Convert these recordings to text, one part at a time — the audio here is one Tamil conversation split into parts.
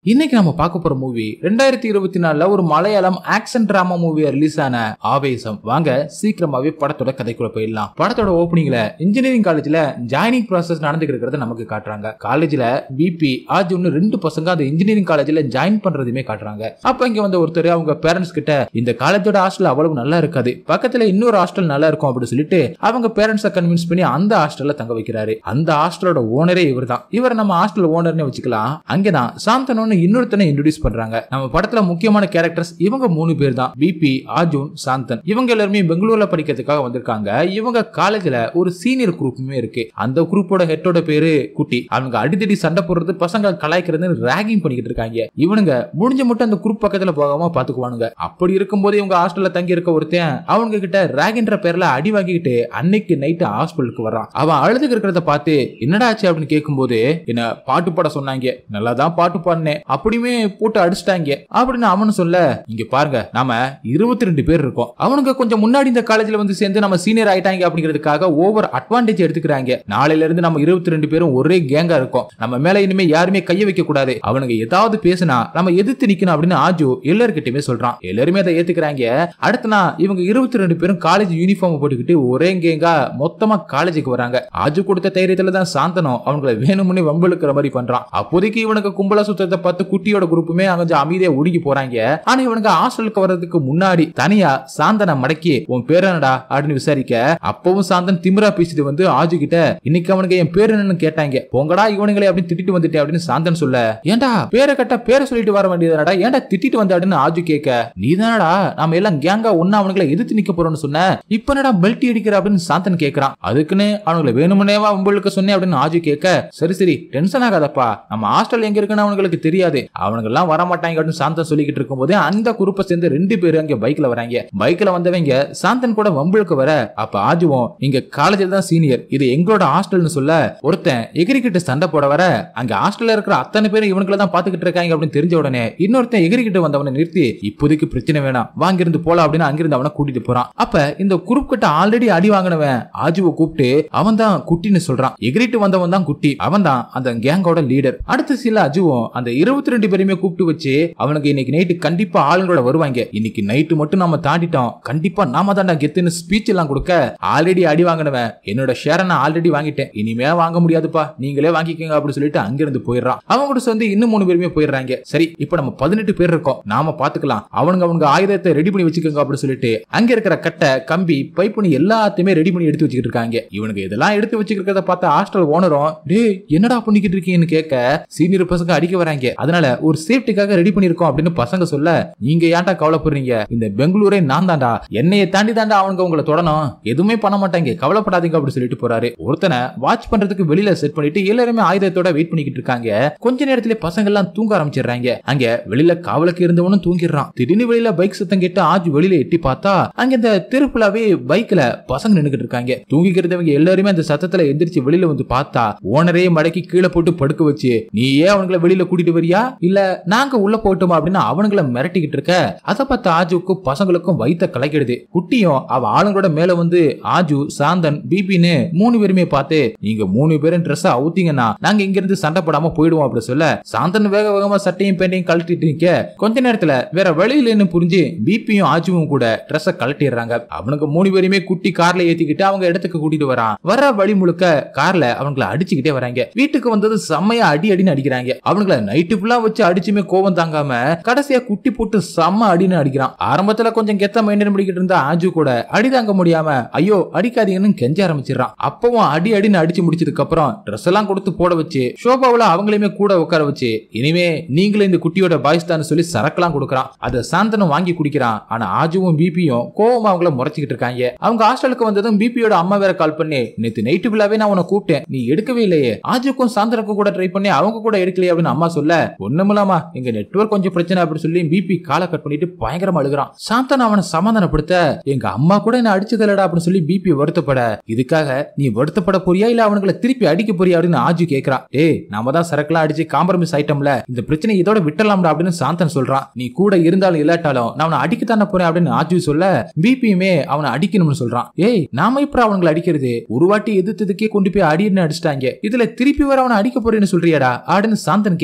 இன்னைக்கு நம்ம பார்க்க போற மூவி ரெண்டாயிரத்தி இருபத்தி நாலுல ஒரு மலையாளம் ஆக்ஷன் டிராமா மூவியா ரிலீஸ் ஆன ஆவேசம் வாங்க சீக்கிரமாவே படத்தோட கதைக்குள்ள போயிடலாம் படத்தோட ஓப்பனிங்ல இன்ஜினியரிங் காலேஜ்ல ஜாயினிங் ப்ராசஸ் நடந்துட்டு இருக்கிறத நமக்கு காட்டுறாங்க காலேஜ்ல பிபி ஆஜுன்னு ரெண்டு பசங்க அந்த இன்ஜினியரிங் காலேஜ்ல ஜாயின் பண்றதுமே காட்டுறாங்க அப்ப இங்க வந்த ஒருத்தர் அவங்க பேரண்ட்ஸ் கிட்ட இந்த காலேஜோட ஹாஸ்டல் அவ்வளவு நல்லா இருக்காது பக்கத்துல இன்னொரு ஹாஸ்டல் நல்லா இருக்கும் அப்படின்னு சொல்லிட்டு அவங்க பேரண்ட்ஸை கன்வின்ஸ் பண்ணி அந்த ஹாஸ்டல்ல தங்க வைக்கிறாரு அந்த ஹாஸ்டலோட ஓனரே இவர் தான் இவர் நம்ம ஹாஸ்டல் ஓனர்னு வச்சுக்கலாம் அங்கதான் சாந்தனோன்னு இன்னொருத்தனை இன்ட்ரோடியூஸ் பண்றாங்க நம்ம படத்துல முக்கியமான கேரக்டர்ஸ் இவங்க மூணு பேர் தான் பிபி ஆர்ஜுன் சாந்தன் இவங்க எல்லாருமே பெங்களூர்ல படிக்கிறதுக்காக வந்திருக்காங்க இவங்க காலேஜ்ல ஒரு சீனியர் குரூப்புமே இருக்கு அந்த குரூப்போட ஹெட்டோட பேரு குட்டி அவங்க அடித்தடி சண்டை போடுறது பசங்க கலாய்க்கிறது ரேகிங் பண்ணிக்கிட்டு இருக்காங்க இவனுங்க முடிஞ்ச மட்டும் அந்த குரூப் பக்கத்துல போகாம பாத்துக்குவானுங்க அப்படி இருக்கும்போது இவங்க ஹாஸ்டல்ல தங்கி இருக்க ஒருத்தன் அவங்க கிட்ட ரேகின்ற பேர்ல அடி வாங்கிக்கிட்டு அன்னைக்கு நைட்டு ஹாஸ்பிட்டலுக்கு வரான் அவன் அழுதுக்கு இருக்கிறத பார்த்து என்னடா ஆச்சு அப்படின்னு கேட்கும்போது என்ன பாட்டு பாட சொன்னாங்க நல்லா தான் பாட்டு பாடினேன் அப்படியுமே போட்டு அடிச்சிட்டாங்க அப்படின்னு அவனு சொல்ல இங்க பாருங்க நாம இருபத்தி ரெண்டு பேர் இருக்கோம் அவனுங்க கொஞ்சம் முன்னாடி இந்த காலேஜ்ல வந்து சேர்ந்து நம்ம சீனியர் ஆயிட்டாங்க அப்படிங்கிறதுக்காக ஓவர் அட்வான்டேஜ் எடுத்துக்கிறாங்க நாளையில இருந்து நம்ம இருபத்தி ரெண்டு பேரும் ஒரே கேங்கா இருக்கோம் நம்ம மேல இனிமே யாருமே கைய வைக்க கூடாது அவனுங்க ஏதாவது பேசினா நம்ம எதிர்த்து நிக்கணும் அப்படின்னு ஆஜு எல்லார்கிட்டயுமே சொல்றான் எல்லாருமே அதை ஏத்துக்கிறாங்க அடுத்த நாள் இவங்க இருபத்தி ரெண்டு பேரும் காலேஜ் யூனிஃபார்ம் போட்டுக்கிட்டு ஒரே கேங்கா மொத்தமா காலேஜுக்கு வராங்க ஆஜு கொடுத்த தைரியத்துல தான் சாந்தனம் அவங்களை வேணும்னு வம்பளுக்கிற மாதிரி பண்றான் அப்போதைக்கு இவனுக்கு கும்பலா சுத்தத்தை பார்த்து குட்டியோட குரூப்புமே கொஞ்சம் அமைதியா ஒடுங்கி போறாங்க ஆனா இவனுக்கு ஹாஸ்டலுக்கு வர்றதுக்கு முன்னாடி தனியா சாந்தனை மடக்கி உன் பேர் என்னடா அப்படின்னு விசாரிக்க அப்பவும் சாந்தன் திமிரா பேசிட்டு வந்து ஆஜு கிட்ட இன்னைக்கு அவனுக்கு என் பேர் என்னன்னு கேட்டாங்க போங்கடா இவனுங்களே அப்படின்னு திட்டிட்டு வந்துட்டேன் அப்படின்னு சாந்தன் சொல்ல ஏன்டா பேரை கட்ட பேரை சொல்லிட்டு வர வேண்டியதுடா ஏன்டா திட்டிட்டு வந்த அப்படின்னு ஆஜு கேட்க நீ தானடா நாம எல்லாம் கேங்கா ஒன்னா அவனுங்களை எதிர்த்து நிக்க போறோம்னு சொன்ன இப்ப என்னடா பெல்ட் அடிக்கிற அப்படின்னு சாந்தன் கேக்குறான் அதுக்குன்னு அவனுங்களை வேணுமுனேவா உங்களுக்கு சொன்னேன் அப்படின்னு ஆஜு கேட்க சரி சரி டென்ஷன் ஆகாதப்பா நம்ம ஹாஸ்டல் எங்க இருக்குன்னு அவனுங்களுக்கு தெரியாது அவனுங்க எல்லாம் வர மாட்டாங்க அப்படின்னு சாந்தன் சொல்லிக்கிட்டு இருக்கும்போது அந்த குரூப்பை சேர்ந்து ரெண்டு பேரும் அங்க பைக்ல வராங்க பைக்ல வந்தவங்க சாந்தன் கூட வம்புழுக்கு வர அப்ப ஆஜுவும் இங்க காலேஜில் தான் சீனியர் இது எங்களோட ஹாஸ்டல்னு சொல்ல ஒருத்தன் எகிரிக்கிட்டு சண்டை போட வர அங்க ஹாஸ்டல்ல இருக்கிற அத்தனை பேரும் இவனுக்குள்ள தான் பாத்துக்கிட்டு இருக்காங்க அப்படின்னு தெரிஞ்ச உடனே இன்னொருத்தன் எகிரிக்கிட்டு வந்தவனை நிறுத்தி இப்போதைக்கு பிரச்சனை வேணாம் வாங்கிருந்து போலாம் அப்படின்னு அங்கிருந்து அவனை கூட்டிட்டு போறான் அப்ப இந்த குரூப் கிட்ட ஆல்ரெடி அடி வாங்கினவன் ஆஜுவை கூப்பிட்டு அவன் தான் குட்டின்னு சொல்றான் எகிரிட்டு வந்தவன் தான் குட்டி அவன் தான் அந்த கேங்கோட லீடர் அடுத்த சில அஜுவும் அந்த இருபத்தி ரெண்டு பேருமே கூப்பிட்டு வச்சு அவனுக்கு இன்னைக்கு நைட்டு கண்டிப்பா ஆளுங்களோட வருவாங்க இன்னைக்கு நைட்டு மட்டும் நாம தாண்டிட்டோம் கண்டிப்பா நாம தாண்டா கெத்துன்னு ஸ்பீச் எல்லாம் கொடுக்க ஆல்ரெடி அடி வாங்கினவன் என்னோட ஷேரை நான் ஆல்ரெடி வாங்கிட்டேன் இனிமே வாங்க முடியாதுப்பா நீங்களே வாங்கிக்கோங்க அப்படின்னு சொல்லிட்டு அங்கிருந்து போயிடுறான் அவங்க கூட சேர்ந்து இன்னும் மூணு பேருமே போயிடுறாங்க சரி இப்போ நம்ம பதினெட்டு பேர் இருக்கோம் நாம பாத்துக்கலாம் அவனுங்க அவனுங்க ஆயுதத்தை ரெடி பண்ணி வச்சுக்கோங்க அப்படின்னு சொல்லிட்டு அங்க இருக்கிற கட்டை கம்பி பைப்புன்னு எல்லாத்தையுமே ரெடி பண்ணி எடுத்து வச்சுக்கிட்டு இருக்காங்க இவனுக்கு இதெல்லாம் எடுத்து வச்சுக்கிறத பார்த்த ஹாஸ்டல் ஓனரும் டேய் என்னடா பண்ணிக்கிட்டு இருக்கீங்கன்னு கேட்க சீனியர் பசங்க அடிக்க வராங்க அதனால ஒரு சேஃப்டிக்காக ரெடி பண்ணிருக்கோம் அப்படின்னு பசங்க சொல்ல நீங்க ஏன்டா கவலைப்படுறீங்க இந்த பெங்களூரே நான் தாண்டா என்னைய தாண்டி தாண்டா அவங்க உங்களை தொடணும் எதுவுமே பண்ண மாட்டாங்க கவலைப்படாதீங்க அப்படின்னு சொல்லிட்டு போறாரு ஒருத்தனை வாட்ச் பண்றதுக்கு வெளியில செட் பண்ணிட்டு எல்லாருமே ஆயுதத்தோட வெயிட் பண்ணிக்கிட்டு இருக்காங்க கொஞ்ச நேரத்துல பசங்க எல்லாம் தூங்க ஆரம்பிச்சிடுறாங்க அங்க வெளியில காவலுக்கு இருந்தவனும் தூங்கிடுறான் திடீர்னு வெளியில பைக் சத்தம் கேட்டு ஆஜ் வெளியில எட்டி பார்த்தா அங்க இந்த தெருப்புலாவே பைக்ல பசங்க நின்னுகிட்டு இருக்காங்க தூங்கிக்கிறதவங்க எல்லாருமே அந்த சத்தத்துல எந்திரிச்சு வெளியில வந்து பார்த்தா ஓனரே மடக்கி கீழே போட்டு படுக்க வச்சு நீ ஏன் அவங்கள வெளியில கூட்டிட்டு வரியா இல்ல நாங்க உள்ள போட்டோமா அப்படின்னு அவனுங்கள மிரட்டிக்கிட்டு இருக்க அதை பார்த்த ஆஜுக்கும் பசங்களுக்கும் வயித்த கலக்கிடுது குட்டியும் அவ ஆளுங்களோட மேல வந்து ஆஜு சாந்தன் பிபின்னு மூணு பேருமே பார்த்து நீங்க மூணு பேரும் ட்ரெஸ் அவுத்தீங்கன்னா நாங்க இங்க இருந்து சண்டை போடாம போயிடுவோம் அப்படி சொல்ல சாந்தன் வேக வேகமா சட்டையும் பேண்டையும் கழட்டிட்டு நிக்க கொஞ்ச நேரத்துல வேற வழியிலன்னு புரிஞ்சு பிபியும் ஆஜுவும் கூட ட்ரெஸ்ஸ கழட்டிடுறாங்க அவனுக்கு மூணு பேருமே குட்டி கார்ல ஏத்திக்கிட்டு அவங்க இடத்துக்கு கூட்டிட்டு வரான் வர வழி முழுக்க கார்ல அவங்கள அடிச்சுக்கிட்டே வராங்க வீட்டுக்கு வந்தது செம்மையா அடி அடின்னு அடிக்கிறாங்க அவனுங்கள நைட்டு ஃபுல்லா வச்சு அடிச்சுமே கோவம் தாங்காம கடைசியா குட்டி போட்டு செம்ம அடின்னு அடிக்கிறான் ஆரம்பத்துல கொஞ்சம் கெத்த மெயின்டைன் பண்ணிக்கிட்டு இருந்த ஆஜு கூட அடி தாங்க முடியாம ஐயோ அடிக்காதீங்கன்னு கெஞ்ச ஆரம்பிச்சிடறான் அப்பவும் அடி அடின்னு அடிச்சு முடிச்சதுக்கு அப்புறம் ட்ரெஸ் எல்லாம் கொடுத்து போட வச்சு ஷோபாவுல அவங்களையுமே கூட உட்கார வச்சு இனிமே நீங்களே இந்த குட்டியோட பாய்ஸ் தான் சொல்லி சரக்கெல்லாம் கொடுக்குறான் அதை சாந்தனம் வாங்கி குடிக்கிறான் ஆனா ஆஜுவும் பிபியும் கோவமா அவங்கள முறைச்சிக்கிட்டு இருக்காங்க அவங்க ஹாஸ்டலுக்கு வந்ததும் பிபியோட அம்மா வேற கால் பண்ணி நேத்து நைட்டு ஃபுல்லாவே நான் உன்னை கூப்பிட்டேன் நீ எடுக்கவே இல்லையே ஆஜுக்கும் சாந்தனுக்கும் கூட ட்ரை பண்ணி அவங்க கூட எடுக்கலையே அப்படின்னு அம்மா சொல்ல ஒண்ணுமில்லாமா எங்க நெட்வொர்க் கொஞ்சம் பிரச்சனை அப்படின்னு சொல்லி பிபி காலை கட் பண்ணிட்டு பயங்கரமா அழுகுறான் சாந்தன் அவனை சமாதானப்படுத்த எங்க அம்மா கூட என்ன அடிச்சதில்லடா அப்படின்னு சொல்லி பிபி வருத்தப்பட இதுக்காக நீ வருத்தப்பட போறியா இல்ல அவனுங்களை திருப்பி அடிக்க போறியா அப்படின்னு ஆஜு கேக்குறான் ஏய் நாம தான் சரக்குலாம் அடிச்சு காம்ப்ரமைஸ் ஆயிட்டோம்ல இந்த பிரச்சனை இதோட விட்டலாம்டா அப்படின்னு சாந்தன் சொல்றான் நீ கூட இருந்தாலும் இல்லாட்டாலும் நான் அவனை அடிக்கத்தானே போறேன் அப்படின்னு ஆஜு சொல்ல பிபியுமே அவனை அடிக்கணும்னு சொல்றான் ஏய் நாம இப்ப அவனுங்களை அடிக்கிறது ஒரு வாட்டி எதிர்த்ததுக்கே கொண்டு போய் அடின்னு அடிச்சிட்டாங்க இதுல திருப்பி வர அவனை அடிக்க போறேன்னு சொல்றியாடா அப்படின்னு சாந்தன் கேட்க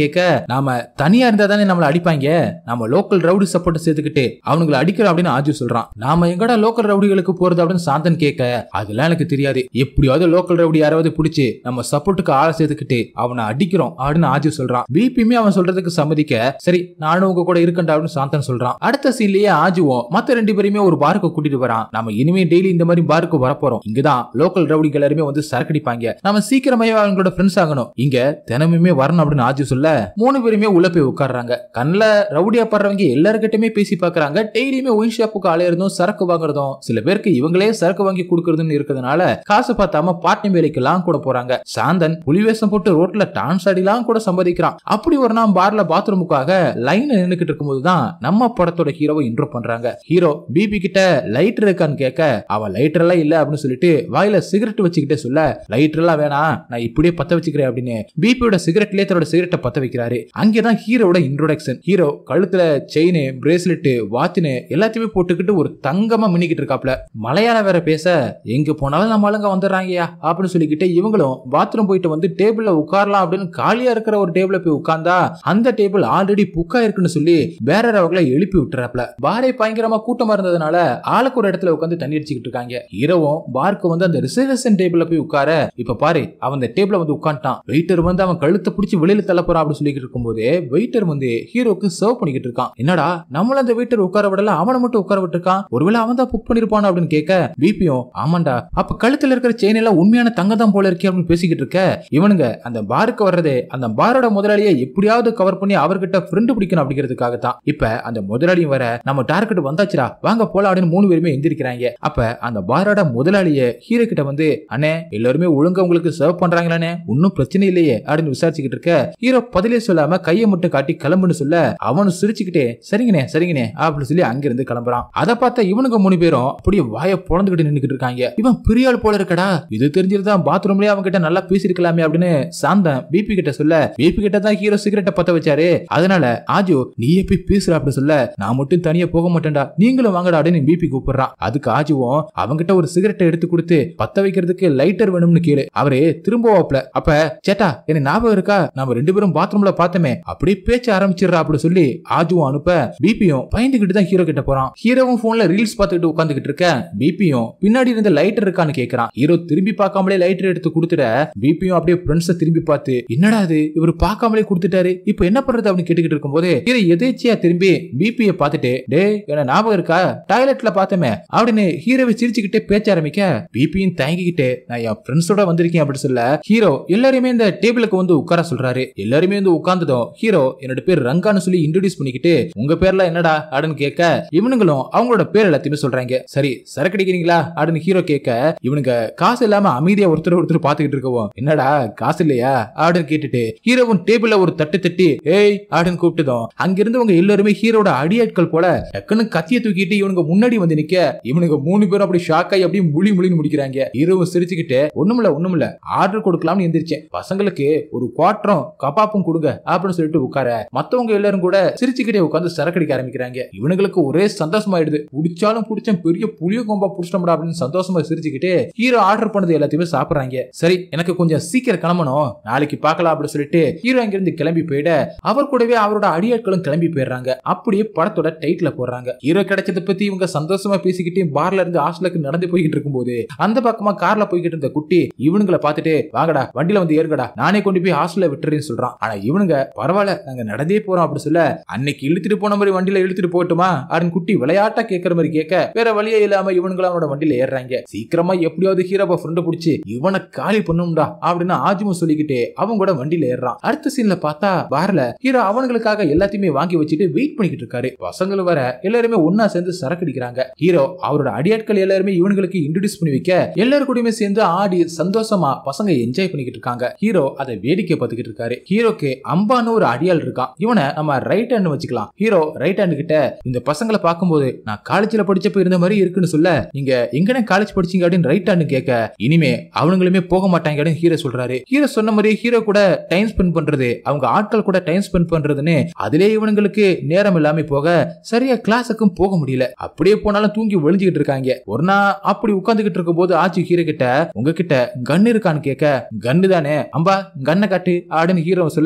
நாம தனியா இருந்தா தானே நம்மள அடிப்பாங்க நம்ம லோக்கல் ரவுடி சப்போர்ட் சேர்த்துக்கிட்டு அவனுங்களை அடிக்கிறோம் அப்படின்னு ஆஜு சொல்றான் நாம எங்கடா லோக்கல் ரவுடிகளுக்கு போறது அப்படின்னு சாந்தன் கேட்க அதெல்லாம் எனக்கு தெரியாது எப்படியாவது லோக்கல் ரவுடி யாராவது பிடிச்சி நம்ம சப்போர்ட்டுக்கு ஆளை சேர்த்துக்கிட்டு அவனை அடிக்கிறோம் அப்படின்னு ஆஜு சொல்றான் பிபியுமே அவன் சொல்றதுக்கு சம்மதிக்க சரி நானும் உங்க கூட இருக்கண்டா அப்படின்னு சாந்தன் சொல்றான் அடுத்த சீன்லயே ஆஜுவும் மத்த ரெண்டு பேருமே ஒரு பாருக்கு கூட்டிட்டு வரான் நம்ம இனிமே டெய்லி இந்த மாதிரி பாருக்கு வரப்போறோம் இங்கதான் லோக்கல் ரவுடிகள் எல்லாருமே வந்து சரக்கடிப்பாங்க நம்ம சீக்கிரமே அவங்களோட ஃப்ரெண்ட்ஸ் ஆகணும் இங்க தினமுமே வரணும் அப்படின்னு ஆஜு சொல்ல மூணு பேருமே உள்ள போய் உட்கார்றாங்க கண்ணுல ரவுடியா படுறவங்க எல்லாருக்கிட்டயுமே பேசி பாக்குறாங்க டெய்லியுமே ஒயின் ஷாப்புக்கு அலையிறதும் சரக்கு வாங்குறதும் சில பேருக்கு இவங்களே சரக்கு வாங்கி கொடுக்கறதுன்னு இருக்கிறதுனால காசு பார்த்தாம பாட்டம் வேலைக்கெல்லாம் கூட போறாங்க சாந்தன் புலிவேஷம் போட்டு ரோட்ல டான்ஸ் ஆடிலாம் கூட சம்பாதிக்கிறான் அப்படி ஒரு நாள் பார்ல பாத்ரூமுக்காக லைன் நின்னுக்கிட்டு இருக்கும்போது தான் நம்ம படத்தோட ஹீரோவை இன்ட்ரோ பண்றாங்க ஹீரோ பிபி கிட்ட லைட்டர் இருக்கான்னு கேட்க அவன் லைட்டர் எல்லாம் இல்ல அப்படின்னு சொல்லிட்டு வாயில சிகரெட் வச்சுக்கிட்டே சொல்ல லைட்டர் எல்லாம் வேணாம் நான் இப்படியே பத்த வச்சுக்கிறேன் அப்படின்னு பிபியோட சிகரெட்லயே தன்னோட சிகரெட்டை பத்த வைக்கிறாரு அங்கேதான் ஹீரோட இன்ட்ரோடக்ஷன் ஹீரோ கழுத்துல செயின் பிரேஸ்லெட் வாட்ச்னு எல்லாத்தையுமே போட்டுக்கிட்டு ஒரு தங்கமா மின்னிக்கிட்டு இருக்காப்ல மலையாளம் வேற பேச எங்க போனாலும் நம்ம ஆளுங்க வந்துடுறாங்கயா அப்படின்னு சொல்லிக்கிட்டு இவங்களும் பாத்ரூம் போயிட்டு வந்து டேபிள்ல உட்காரலாம் அப்படின்னு காலியா இருக்கிற ஒரு டேபிள்ல போய் உட்கார்ந்தா அந்த டேபிள் ஆல்ரெடி புக்கா இருக்குன்னு சொல்லி வேற அவங்களை எழுப்பி விட்டுறாப்ல பாரே பயங்கரமா கூட்டமா இருந்ததுனால ஆளுக்கு ஒரு இடத்துல உட்காந்து தண்ணி அடிச்சுக்கிட்டு இருக்காங்க இரவும் பார்க்கு வந்து அந்த ரிசர்வேஷன் டேபிள்ல போய் உட்கார இப்ப பாரு அவன் அந்த டேபிள்ல வந்து உட்காந்துட்டான் வெயிட்டர் வந்து அவன் கழுத்தை பிடிச்சி வெளியில தள்ள போறான் அப்படின்னு சொல்லிக்கிட்டு இருக்கும்போது வெயிட்டர் வந்து ஹீரோக்கு சர்வ் பண்ணிக்கிட்டு இருக்கான் என்னடா நம்மள அந்த வெயிட்டர் உட்கார விடல அவனை மட்டும் உட்கார விட்டுருக்கான் ஒருவேளை அவன் தான் புக் பண்ணிருப்பான் அப்படின்னு கேட்க பிபியும் ஆமாண்டா அப்ப கழுத்துல இருக்கிற செயின் எல்லாம் உண்மையான தங்கம் தான் போல இருக்கே அப்படின்னு பேசிக்கிட்டு இருக்க இவனுங்க அந்த பாருக்கு வர்றதே அந்த பாரோட முதலாளியை எப்படியாவது கவர் பண்ணி அவர்கிட்ட ஃப்ரெண்டு பிடிக்கணும் அப்படிங்கிறதுக்காக தான் இப்ப அந்த முதலாளியும் வர நம்ம டார்கெட் வந்தாச்சுடா வாங்க போலாம் அப்படின்னு மூணு பேருமே எந்திரிக்கிறாங்க அப்ப அந்த பாரோட முதலாளிய ஹீரோ கிட்ட வந்து அண்ணே எல்லாருமே ஒழுங்கா உங்களுக்கு சர்வ் பண்றாங்களானே ஒன்னும் பிரச்சனை இல்லையே அப்படின்னு விசாரிச்சுக்கிட்டு இருக்க ஹீரோ பதிலே சொல்லாம கையை மட்டும் காட்டி கிளம்புன்னு சொல்ல அவனு சிரிச்சுக்கிட்டே சரிங்கண்ணே சரிங்கண்ணே அப்படின்னு சொல்லி அங்கிருந்து கிளம்புறான் அதை பார்த்த இவனுங்க மூணு பேரும் அப்படியே வாயை பொழந்துகிட்டு நின்னுக்கிட்டு இருக்காங்க இவன் பெரிய ஆள் போல இருக்கடா இது தெரிஞ்சிருந்தா பாத்ரூம்லயே அவங்க கிட்ட நல்லா பேசிருக்கலாமே அப்படின்னு சாந்தன் பிபி கிட்ட சொல்ல பிபி கிட்ட தான் ஹீரோ சிகரெட்டை பத்த வச்சாரு அதனால ஆஜோ நீயே போய் பேசுற அப்படின்னு சொல்ல நான் மட்டும் தனியா போக மாட்டேன்டா நீங்களும் வாங்கடா அப்படின்னு பிபி கூப்பிடுறான் அதுக்கு ஆஜுவும் அவங்கிட்ட ஒரு சிகரெட்டை எடுத்து கொடுத்து பத்த வைக்கிறதுக்கு லைட்டர் வேணும்னு கேளு அவரே திரும்ப வாப்ல அப்ப சேட்டா எனக்கு ஞாபகம் இருக்கா நாம ரெண்டு பேரும் பாத்ரூம்ல பார்த்தோமே அப்படியே பேச்ச ஆரம்பிச்சிடுறா அப்படி சொல்லி ஆஜுவும் அனுப்ப பிபியும் பயந்துகிட்டு தான் ஹீரோ கிட்ட போறான் ஹீரோவும் போன்ல ரீல்ஸ் பார்த்துக்கிட்டு உட்காந்துக்கிட்டு இருக்க பிபியும் பின்னாடி இருந்த லைட்டர் இருக்கான்னு கேக்குறான் ஹீரோ திரும்பி பார்க்காமலே லைட்டர் எடுத்து கொடுத்துட பிபியும் அப்படியே ஃப்ரெண்ட்ஸ திரும்பி பார்த்து என்னடா இது இவர் பார்க்காமலே கொடுத்துட்டாரு இப்போ என்ன பண்றது அப்படின்னு கேட்டுக்கிட்டு இருக்கும்போது ஹீரோ எதேச்சியா திரும்பி பிபிய பார்த்துட்டு டே என்ன ஞாபகம் இருக்கா டாய்லெட்ல பார்த்தமே அப்படின்னு ஹீரோவை சிரிச்சுக்கிட்டே பேச்ச ஆரம்பிக்க பிபியும் தயங்கிக்கிட்டு நான் என் ஃப்ரெண்ட்ஸோட வந்திருக்கேன் அப்படின்னு சொல்ல ஹீரோ எல்லாருமே இந்த டேபிளுக்கு வந்து உட்கார சொல்றாரு எல்லாருமே வந்து உட்கார்ந்ததும் ஹீரோ என்னோட பேர் ரங்கான்னு சொல்லி இன்ட்ரோடியூஸ் பண்ணிக்கிட்டு உங்க பேர்ல என்னடா அப்படின்னு கேட்க இவனுங்களும் அவங்களோட பேர் எல்லாத்தையுமே சொல்றாங்க சரி சரக்கு அடிக்கிறீங்களா அப்படின்னு ஹீரோ கேட்க இவனுங்க காசு இல்லாம அமைதியா ஒருத்தர் ஒருத்தர் பாத்துக்கிட்டு இருக்கவும் என்னடா காசு இல்லையா அப்படின்னு கேட்டுட்டு ஹீரோவும் டேபிள்ல ஒரு தட்டு தட்டி ஏய் அப்படின்னு கூப்பிட்டதும் அங்கிருந்தவங்க எல்லாருமே ஹீரோட அடியாட்கள் போல டக்குன்னு கத்திய தூக்கிட்டு இவனுங்க முன்னாடி வந்து நிக்க இவனுங்க மூணு பேரும் அப்படி ஷாக் ஆகி அப்படியே முழி முழின்னு முடிக்கிறாங்க ஹீரோவும் சிரிச்சுக்கிட்டு ஒண்ணுமில்ல ஒண்ணுமில்ல ஆர்டர் கொடுக்கலாம்னு எந்திரிச்சேன் பசங்களுக்கு ஒரு குவாட்டரும் கபாப்பும் கொடுங்க அப்படின்னு சொல்லிட்டு உட்கார மத்தவங்க எல்லாரும் கூட சிரிச்சுக்கிட்டே உட்காந்து சரக்கடிக்க ஆரம்பிக்கிறாங்க இவனுங்களுக்கு ஒரே சந்தோஷமாயிடுது குடிச்சாலும் குடிச்சேன் பெரிய புளிய கொம்பா புடிச்சிட்டோம்டா அப்படின்னு சந்தோஷமா சிரிச்சுக்கிட்டு ஹீரோ ஆர்டர் பண்ணது எல்லாத்தையுமே சாப்பிடுறாங்க சரி எனக்கு கொஞ்சம் சீக்கிரம் கிளம்பணும் நாளைக்கு பார்க்கலாம் அப்படின்னு சொல்லிட்டு ஹீரோ அங்கிருந்து கிளம்பி போயிட அவர் கூடவே அவரோட அடியாட்களும் கிளம்பி போயிடுறாங்க அப்படியே படத்தோட டைட்டில் போடுறாங்க ஹீரோ கிடைச்சதை பத்தி இவங்க சந்தோஷமா பேசிக்கிட்டு பார்ல இருந்து ஹாஸ்டலுக்கு நடந்து போய்கிட்டு இருக்கும்போது அந்த பக்கமா கார்ல போய்கிட்டு இருந்த குட்டி இவனுங்களை பார்த்துட்டு வாங்கடா வண்டியில வந்து ஏறுகடா நானே கொண்டு போய் ஹாஸ்டல்ல விட்டுறேன்னு சொல்றான் ஆனா இவனுங்க பரவாயில்ல நாங்க நடந்தே போறோம் அப்படி சொல்ல அன்னைக்கு இழுத்துட்டு போன மாதிரி வண்டியில இழுத்துட்டு போட்டுமா அப்படின்னு குட்டி விளையாட்டா கேட்கற மாதிரி கேட்க வேற வழியே இல்லாம இவனுங்களும் அவனோட வண்டியில ஏறுறாங்க சீக்கிரமா எப்படியாவது ஹீரோவை ஃப்ரெண்ட் பிடிச்சி இவனை காலி பண்ணும்டா அப்படின்னு ஆஜுமும் சொல்லிக்கிட்டு அவங்க கூட வண்டியில ஏறான் அடுத்த சீன்ல பார்த்தா பார்ல ஹீரோ அவனுங்களுக்காக எல்லாத்தையுமே வாங்கி வச்சுட்டு வெயிட் பண்ணிக்கிட்டு இருக்காரு பசங்களும் வர எல்லாருமே ஒன்னா சேர்ந்து சரக்கு அடிக்கிறாங்க ஹீரோ அவரோட அடியாட்கள் எல்லாருமே இவனுங்களுக்கு இன்ட்ரோடியூஸ் பண்ணி வைக்க எல்லாரும் கூடயுமே சேர்ந்து ஆடி சந்தோஷமா பசங்க என்ஜாய் பண்ணிக்கிட்டு இருக்காங்க ஹீரோ அதை வேடிக்கை பார்த்துக்கிட்டு இருக்காரு ஹீரோக்கு அம்பான்னு ஒரு அடியாள் இருக்கான் இவனை நம்ம ரைட் ஹேண்ட் வச்சுக்கலாம் ஹீரோ ரைட் ஹேண்ட் கிட்ட இந்த பசங்களை பார்க்கும்போது நான் காலேஜ்ல படிச்சப்ப இருந்த மாதிரி இருக்குன்னு சொல்ல நீங்க எங்கனே காலேஜ் படிச்சீங்க அப்படின்னு ரைட் ஹேண்ட் கேட்க இனிமே அவனுங்களுமே போக மாட்டாங்க அப்படின்னு ஹீரோ சொல்றாரு ஹீரோ சொன்ன மாதிரி ஹீரோ கூட டைம் ஸ்பெண்ட் பண்றது அவங்க ஆட்கள் கூட டைம் ஸ்பெண்ட் பண்றதுன்னு அதிலே இவனுங்களுக்கு நேரம் இல்லாம போக சரியா கிளாஸுக்கும் போக முடியல அப்படியே போனாலும் தூங்கி ஒளிஞ்சுக்கிட்டு இருக்காங்க ஒரு நாள் அப்படி உட்கார்ந்துகிட்டு இருக்கும் போது ஆச்சு ஹீரோ கிட்ட உங்ககிட்ட கன் இருக்கான்னு கேட்க கன்னு தானே அம்பா கண்ணை காட்டு அப்படின்னு ஹீரோ சொல்ல ரைட்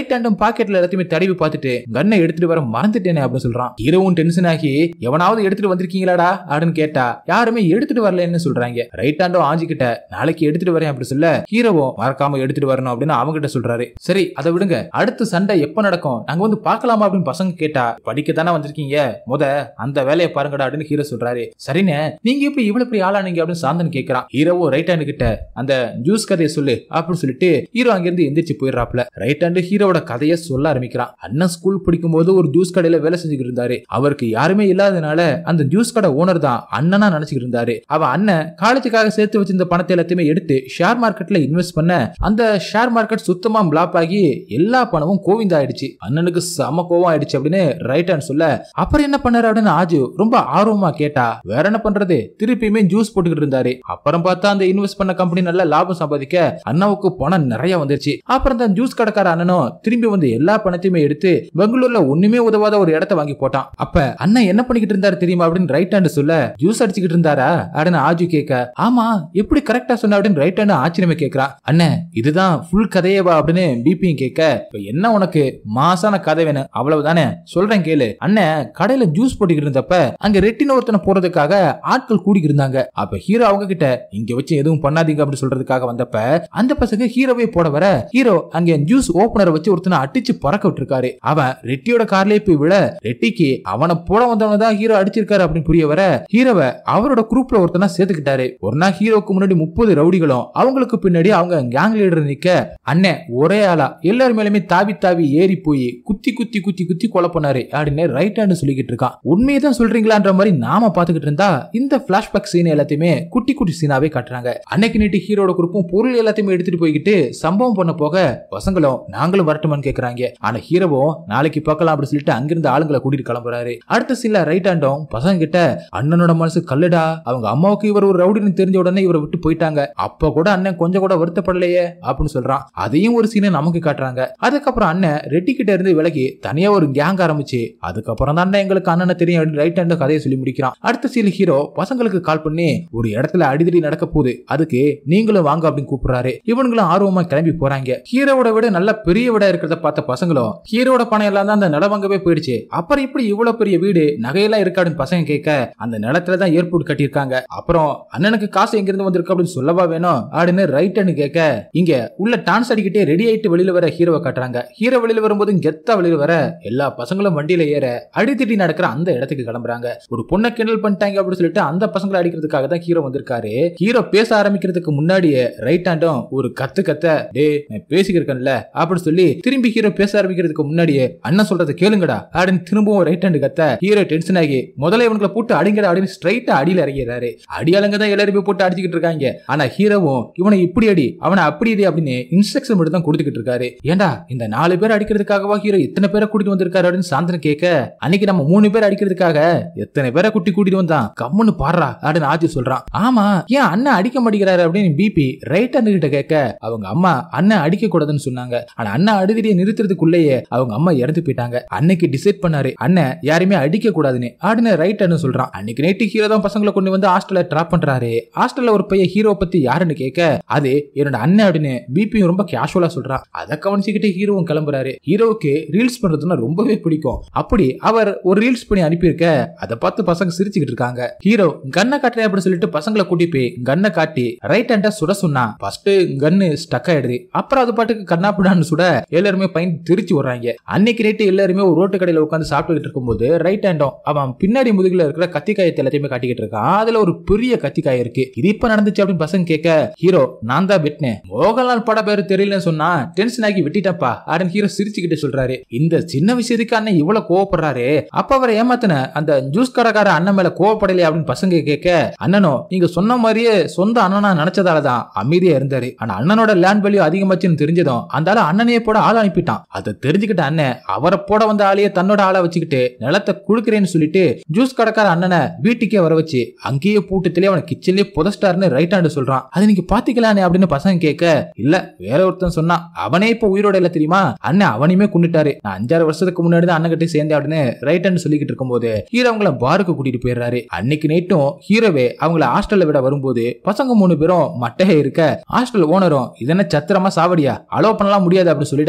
ரைட் ஹேண்டும் பாக்கெட்ல எல்லாத்தையுமே தடவி பார்த்துட்டு கன்னை எடுத்துட்டு வர மறந்துட்டேனே அப்படின்னு சொல்றான் ஹீரோவும் டென்ஷன் ஆகி எவனாவது எடுத்துட்டு வந்திருக்கீங்களாடா அப்படின்னு கேட்டா யாருமே எடுத்துட்டு வரலன்னு சொல்றாங்க ரைட் ஹேண்டும் ஆஞ்சி கிட்ட நாளைக்கு எடுத்துட்டு வரேன் அப்படி சொல்ல ஹீரோவும் மறக்காம எடுத்துட்டு வரணும் அப்படின்னு அவங்க கிட்ட சொல்றாரு சரி அதை விடுங்க அடுத்த சண்டை எப்ப நடக்கும் நாங்க வந்து பார்க்கலாமா அப்படின்னு பசங்க கேட்டா படிக்க தானே வந்திருக்கீங்க முத அந்த வேலையை பாருங்கடா அப்படின்னு ஹீரோ சொல்றாரு சரிண்ணே நீங்க எப்படி இவ்வளவு பெரிய ஆளானீங்க அப்படின்னு சாந்தன் கேக்குறான் ஹீரோவும் ரைட் ஹேண்ட் கிட்ட அந்த ஜூஸ் கதையை சொல்லு அப்படின்னு சொல்லிட்டு ஹீரோ அங்கிருந்து எந்திரிச்சு போயிடுறாப்ல ரைட் ஹேண்ட் ஹீரோவோட கதையை சொல்ல ஆரம்பிக்கிறான் அண்ணன் ஸ்கூல் படிக்கும் போது ஒரு ஜூஸ் கடையில வேலை செஞ்சுக்கிட்டு இருந்தாரு அவருக்கு யாருமே இல்லாதனால அந்த ஜூஸ் கடை ஓனர் தான் அண்ணனா நினைச்சுக்கிட்டு இருந்தாரு அவ அண்ணன் காலேஜுக்காக சேர்த்து வச்சிருந்த பணத்தை எல்லாத்தையுமே எடுத்து ஷேர் மார்க்கெட்ல இன்வெஸ்ட் பண்ண அந்த ஷேர் மார்க்கெட் சுத்தமா பிளாப் ஆகி எல்லா பணமும் கோவிந்தா ஆயிடுச்சு அண்ணனுக்கு செம கோவம் ஆயிடுச்சு அப்படின்னு ரைட் ஹேண்ட் சொல்ல அப்புறம் என்ன பண்ணாரு அப்படின்னு ஆஜு ரொம்ப ஆர்வமா கேட்டா வேற என்ன பண்றது திருப்பியுமே ஜூஸ் போட்டுக்கிட்டு இருந்தாரு அப்புறம் பார்த்தா அந்த இன்வெஸ்ட் பண்ண கம்பெனி நல்ல லாபம் சம்பாதிக்க அண்ணாவுக்கு பணம் நிறைய வந்துருச்சு அப்புறம் தான் ஜூஸ் கடைக்கார அண்ணனும் திரும்பி வந்து எல்லா பணத்தையுமே எடுத்து பெங்களூர்ல ஒண்ணுமே உதவாத ஒரு இடத்த வாங்கி போட்டான் அப்ப அண்ணன் என்ன பண்ணிக்கிட்டு இருந்தாரு தெரியுமா அப்படின்னு ரைட் ஹேண்ட் சொல்ல ஜூஸ் அடிச்சுக்கிட்டு இருந்தாரா அப்படின்னு ஆஜு கேட்க ஆமா எப்படி கரெக்டா சொன்ன அப்படின்னு ரைட் ஹேண்ட் ஆச்சரியமே கேக்குறான் அண்ணன் இதுதான் ஃபுல் கதையேவா அப்படின்னு பிபியும் கேட்க இப்ப என்ன உனக்கு மாசான கதை வேணும் அவ்வளவுதானே சொல்றேன் கேளு அண்ணன் கடையில ஜூஸ் போட்டுக்கிட்டு இருந்தப்ப அங்க ரெட்டின ஒருத்தனை போறதுக்காக ஆட்கள் கூடி இருந்தாங்க அப்ப ஹீரோ அவங்க கிட்ட இங்க வச்சு எதுவும் பண்ணாதீங்க அப்படின்னு சொல்றதுக்காக வந்தப்ப அந்த பசங்க ஹீரோவே போட வர ஹீரோ அங்க ஜூஸ் ஓபனரை வச்சு ஒருத்தனை அடிச்சு பறக்க விட்டுருக்காரு அவன் ரெட்டியோட கார்லயே போய் விழ ரெட்டிக்கு அவனை போட வந்தவன தான் ஹீரோ அடிச்சிருக்காரு அப்படின்னு புரிய வர ஹீரோவை அவரோட குரூப்ல ஒருத்தனா சேர்த்துக்கிட்டாரு ஒரு நாள் ஹீரோக்கு முன்னாடி முப்பது ரவுடிகளும் அவங்களுக்கு பின்னாடி அவங்க கேங் லீடர் நிக்க அண்ணன் ஒரே ஆளா எல்லார் மேலுமே தாவி தாவி ஏறி போய் குத்தி குத்தி குத்தி குத்தி கொலை பண்ணாரு அப்படின்னு ரைட் ஹேண்ட் சொல்லிக்கிட்டு இருக்கான் உண்மையை தான் சொல்றீங்களான்ற மாதிரி நாம பாத்துக்கிட்டு இருந்தா இந்த பிளாஷ்பேக் சீன் எல்லாத்தையுமே குட்டி குட்டி சீனாவே காட்டுறாங்க அன்னைக்கு நீட்டு ஹீரோட குரூப்பும் பொருள் எல்லாத்தையுமே எடுத்துட்டு போய்கிட்டு சம்பவம் பண்ண போக பசங்களும் நாங்களும் வரட்டுமான்னு கேக்குறாங்க ஆனா ஹீரோவும் நாளைக்கு பார்க்கலாம் அப்படின்னு சொல்லிட்டு அங்கிருந்து ஆளுங்களை கூட்டிட்டு கிளம்புறாரு அடுத்த சீன்ல ரைட் ஹேண்டும் பசங்க கிட்ட அண்ணனோட மனசு கல்லுடா அவங்க அம்மாவுக்கு இவர் ஒரு ரவுடின்னு தெரிஞ்ச உடனே இவரை விட்டு போயிட்டாங்க அப்ப கூட அண்ணன் கொஞ்சம் கூட வருத்தப்படலையே அப்படின்னு சொல்றான் அதையும் ஒரு சீனை நமக்கு காட்டுறாங்க அதுக்கப்புறம் அண்ணன் ரெட்டி கிட்ட இருந்து விலகி தனியா ஒரு கேங் ஆரம்பிச்சு அதுக்கப்புறம் தான் எங்களுக்கு அண்ணனை தெரியும் அப்படின்னு ரைட் ஹேண்ட் கதையை சொல்லி முடிக்கிறான் அடுத்த சீன் ஹீரோ பசங்களுக்கு கால் பண்ணி ஒரு இடத்துல அடிதடி நடக்க போகுது அதுக்கு நீங்களும் வாங்க அப்படின்னு கூப்பிடுறாரு இவனுங்களும் ஆர்வமா கிளம்பி போறாங்க ஹீரோவோட விட நல்ல பெரிய விட இருக்கிறத பார்த்த பசங்களும் ஹீரோட பணம் எல்லாம் தான் அந்த நிலவங்கவே போயிடுச்சு அப்புறம் இப்படி இவ்வளவு பெரிய வீடு நகையெல்லாம் இருக்காடுன்னு பசங்க கேட்க அந்த நிலத்துல தான் ஏர்போர்ட் கட்டியிருக்காங்க அப்புறம் அண்ணனுக்கு காசு எங்க இருந்து வந்திருக்கு அப்படின்னு சொல்லவா வேணும் அப்படின்னு ரைட் கேட்க இங்க உள்ள டான்ஸ் அடிக்கிட்டே ரெடி ஆயிட்டு வெளியில வர ஹீரோவை காட்டுறாங்க ஹீரோ வெளியில வரும்போது கெத்தா வெளியில வர எல்லா பசங்களும் வண்டியில ஏற அடித்திட்டி நடக்கிற அந்த இடத்துக்கு கிளம்புறாங்க ஒரு பொண்ணை கிண்டல் பண்ணிட்டாங்க அப்படின்னு சொல்லிட்டு அந்த பசங்களை அடிக்கிறதுக்காக தான் ஹீரோ வந்திருக்காரு ஹீரோ பேச ஆரம்பிக்கிறதுக்கு முன்னாடியே ரைட் ஹேண்டும் ஒரு கத்து கத்த டே நான் பேசிக்கிறேன்ல அப்படின்னு சொல்லி திரும்பி ஹீரோ பேச ஆரம்பிக்கிறதுக்கு முன்னாடியே அண்ணன் சொல்றதை கேளுங்கடா அப்படின்னு திரும்பவும் ரைட் ஹேண்டு கத்த ஹீரோ டென்ஷன் ஆகி முதல்ல இவங்களை போட்டு அடிங்கடா அப்படின்னு ஸ்ட்ரைட்டா அடியில இறங்கிறாரு அடியாளுங்க தான் எல்லாருமே போட்டு அடிச்சுக்கிட்டு இருக்காங்க ஆனா ஹீரோவும் இவனை இப்படி அடி அவனை அப்படி அடி அப்படின்னு இன்ஸ்ட்ரக்ஷன் மட்டும் தான் கொடுத்துக்கிட்டு இருக்காரு ஏண்டா இந்த நாலு பேர் அடிக்கிறதுக்காகவா ஹீரோ இத்தனை பேரை கூட்டிட்டு வந்திருக்காரு அப்படின்னு சாந்தன் கேட்க அன்னைக்கு நம்ம மூணு பேர் அடிக்கிறதுக்காக எத்தனை பேரை குட்டி கூட்டிட்டு வந்தான் கம்முன்னு பாடுறா அப்படின்னு ஆச்சி சொல்றான் ஆமா ஏன் அண்ணன் அடிக்க மாட்டேங்கிறாரு அப்படின்னு பிபி ரைட் ஹேண்ட் கிட்ட கேட்க அவங்க அம்மா அண்ணன் அடிக்க கூடாதுன்னு சொன்னாங்க ஆனா அண்ணன் அடிதடியை நிறுத்துறதுக்குள்ளேயே அவங்க அம்மா இறந்து போயிட்டாங்க அன்னைக்கு டிசைட் பண்ணாரு அண்ணன் யாருமே அடிக்க கூடாதுன்னு அப்படின்னு ரைட் ஹேண்ட் சொல்றான் அன்னைக்கு நைட்டு ஹீரோ தான் பசங்களை கொண்டு வந்து ஹாஸ்டல்ல டிராப் பண்றாரு ஹாஸ்டல்ல ஒரு பையன் ஹீரோ பத்தி யாருன்னு கேட்க அது என்னோட அண்ணன் அப்படின்னு பிபியும் ரொம்ப கேஷுவலா சொல்றான் அதை கவனிச்சுக்கிட்டு ஹீரோவும் கிளம்புறாரு ஹீரோவுக்கு ரீல்ஸ் பண்றதுன்னா ரொம்பவே பிடிக்கும் அப்படி அவர் ஒரு ரீல்ஸ் பண்ணி அனுப்பியிருக்க அதை பார்த்து பசங்க சிரிச்சுக்கிட்டு இருக்காங்க ஹீரோ கன்னை காட்டுறேன் அப்படின்னு சொல்லிட்டு பசங்களை கூட்டி போய் கன்னை காட்டி ரைட் ஹேண்ட சுட சொன்னா ஃபர்ஸ்ட் கன்னு ஸ்டக் ஆயிடுது அப்புறம் அது பாட்டுக்கு கண்ணாப்பிடான்னு சுட எல்லாருமே பயன் திருச்சி விடுறாங்க அன்னைக்கு நைட்டு எல்லாருமே ஒரு ரோட்டு கடையில உட்காந்து சாப்பிட்டுக்கிட்டு இருக்கும்போது ரைட் ஹேண்டும் அவன் பின்னாடி முதுகுல இருக்கிற கத்திக்காயத்தை எல்லாத்தையுமே காட்டிக்கிட்டு இருக்கான் அதுல ஒரு பெரிய கத்திக்காய் இருக்கு இது இப்ப நடந்துச்சு அப்படின்னு பசங்க கேட்க ஹீரோ நான் தான் வெட்டினேன் மோகன்லால் பட பேரு தெரியலன்னு சொன்னா டென்ஷன் ஆகி வெட்டிட்டப்பா அப்படின்னு ஹீரோ சிரிச்சுக்கிட்டு சொல்றாரு இந்த சின்ன விஷயத்துக்கு அண்ணன் இவ்வளவு கோவப்படுறாரு அப்ப அவரை ஏமாத்தின அந்த ஜூஸ் கடைக்கார அண்ணன் மேல கோவப்படலையே அப்படின்னு பசங்க கேட்க அண்ணனோ நீங்க சொன்ன மாதிரியே சொந்த அண்ணனா நினைச்சதாலதான் அமைதியா இருந்தாரு ஆனா அண்ணனோட லேண்ட் வேல்யூ அதிகமாச்சுன்னு தெரிஞ்சதும் அந்த ஆளு அண்ணனையே போட ஆள் அனுப்பிட்டான் அதை தெரிஞ்சுக்கிட்ட அண்ணன் அவரை போட வந்த ஆளையே தன்னோட ஆளை வச்சுக்கிட்டு நிலத்தை குடுக்கிறேன்னு சொல்லிட்டு ஜூஸ் கடைக்கார அண்ணனை வீட்டுக்கே வர வச்சு அங்கேயே பூட்டத்திலே அவனை கிச்சன்லயே புதஸ்டார்னு ரைட் ஹேண்டு சொல்றான் அது நீங்க பாத்துக்கலானே அப்படின்னு பசங்க கேட்க இல்ல வேற ஒருத்தன் சொன்னான் அவனே இப்ப உயிரோட இல்ல தெரியுமா அண்ணன் அவனையுமே கொண்டுட்டாரு நான் அஞ்சாறு வருஷத்துக்கு முன்னாடி தான் அண்ணன் கிட்ட சேர்ந்தேன் அப்படின்னு ரைட் ஹேண்ட் சொல்லிக்கிட்டு இருக்கும்போது ஹீரோ அவங்கள பாருக்கு கூட்டிட்டு போயிடுறாரு அன்னைக்கு நைட்டும் ஹீரோவே அவங்கள ஹாஸ்டல்ல விட வரும்போது பசங்க மூணு பேரும் மட்டையே இருக்க ஹாஸ்டல் ஓனரும் இதென்ன சத்திரமா சாவடியா அலோ பண்ணலாம் முடியாது அப்படின்னு சொல்லிட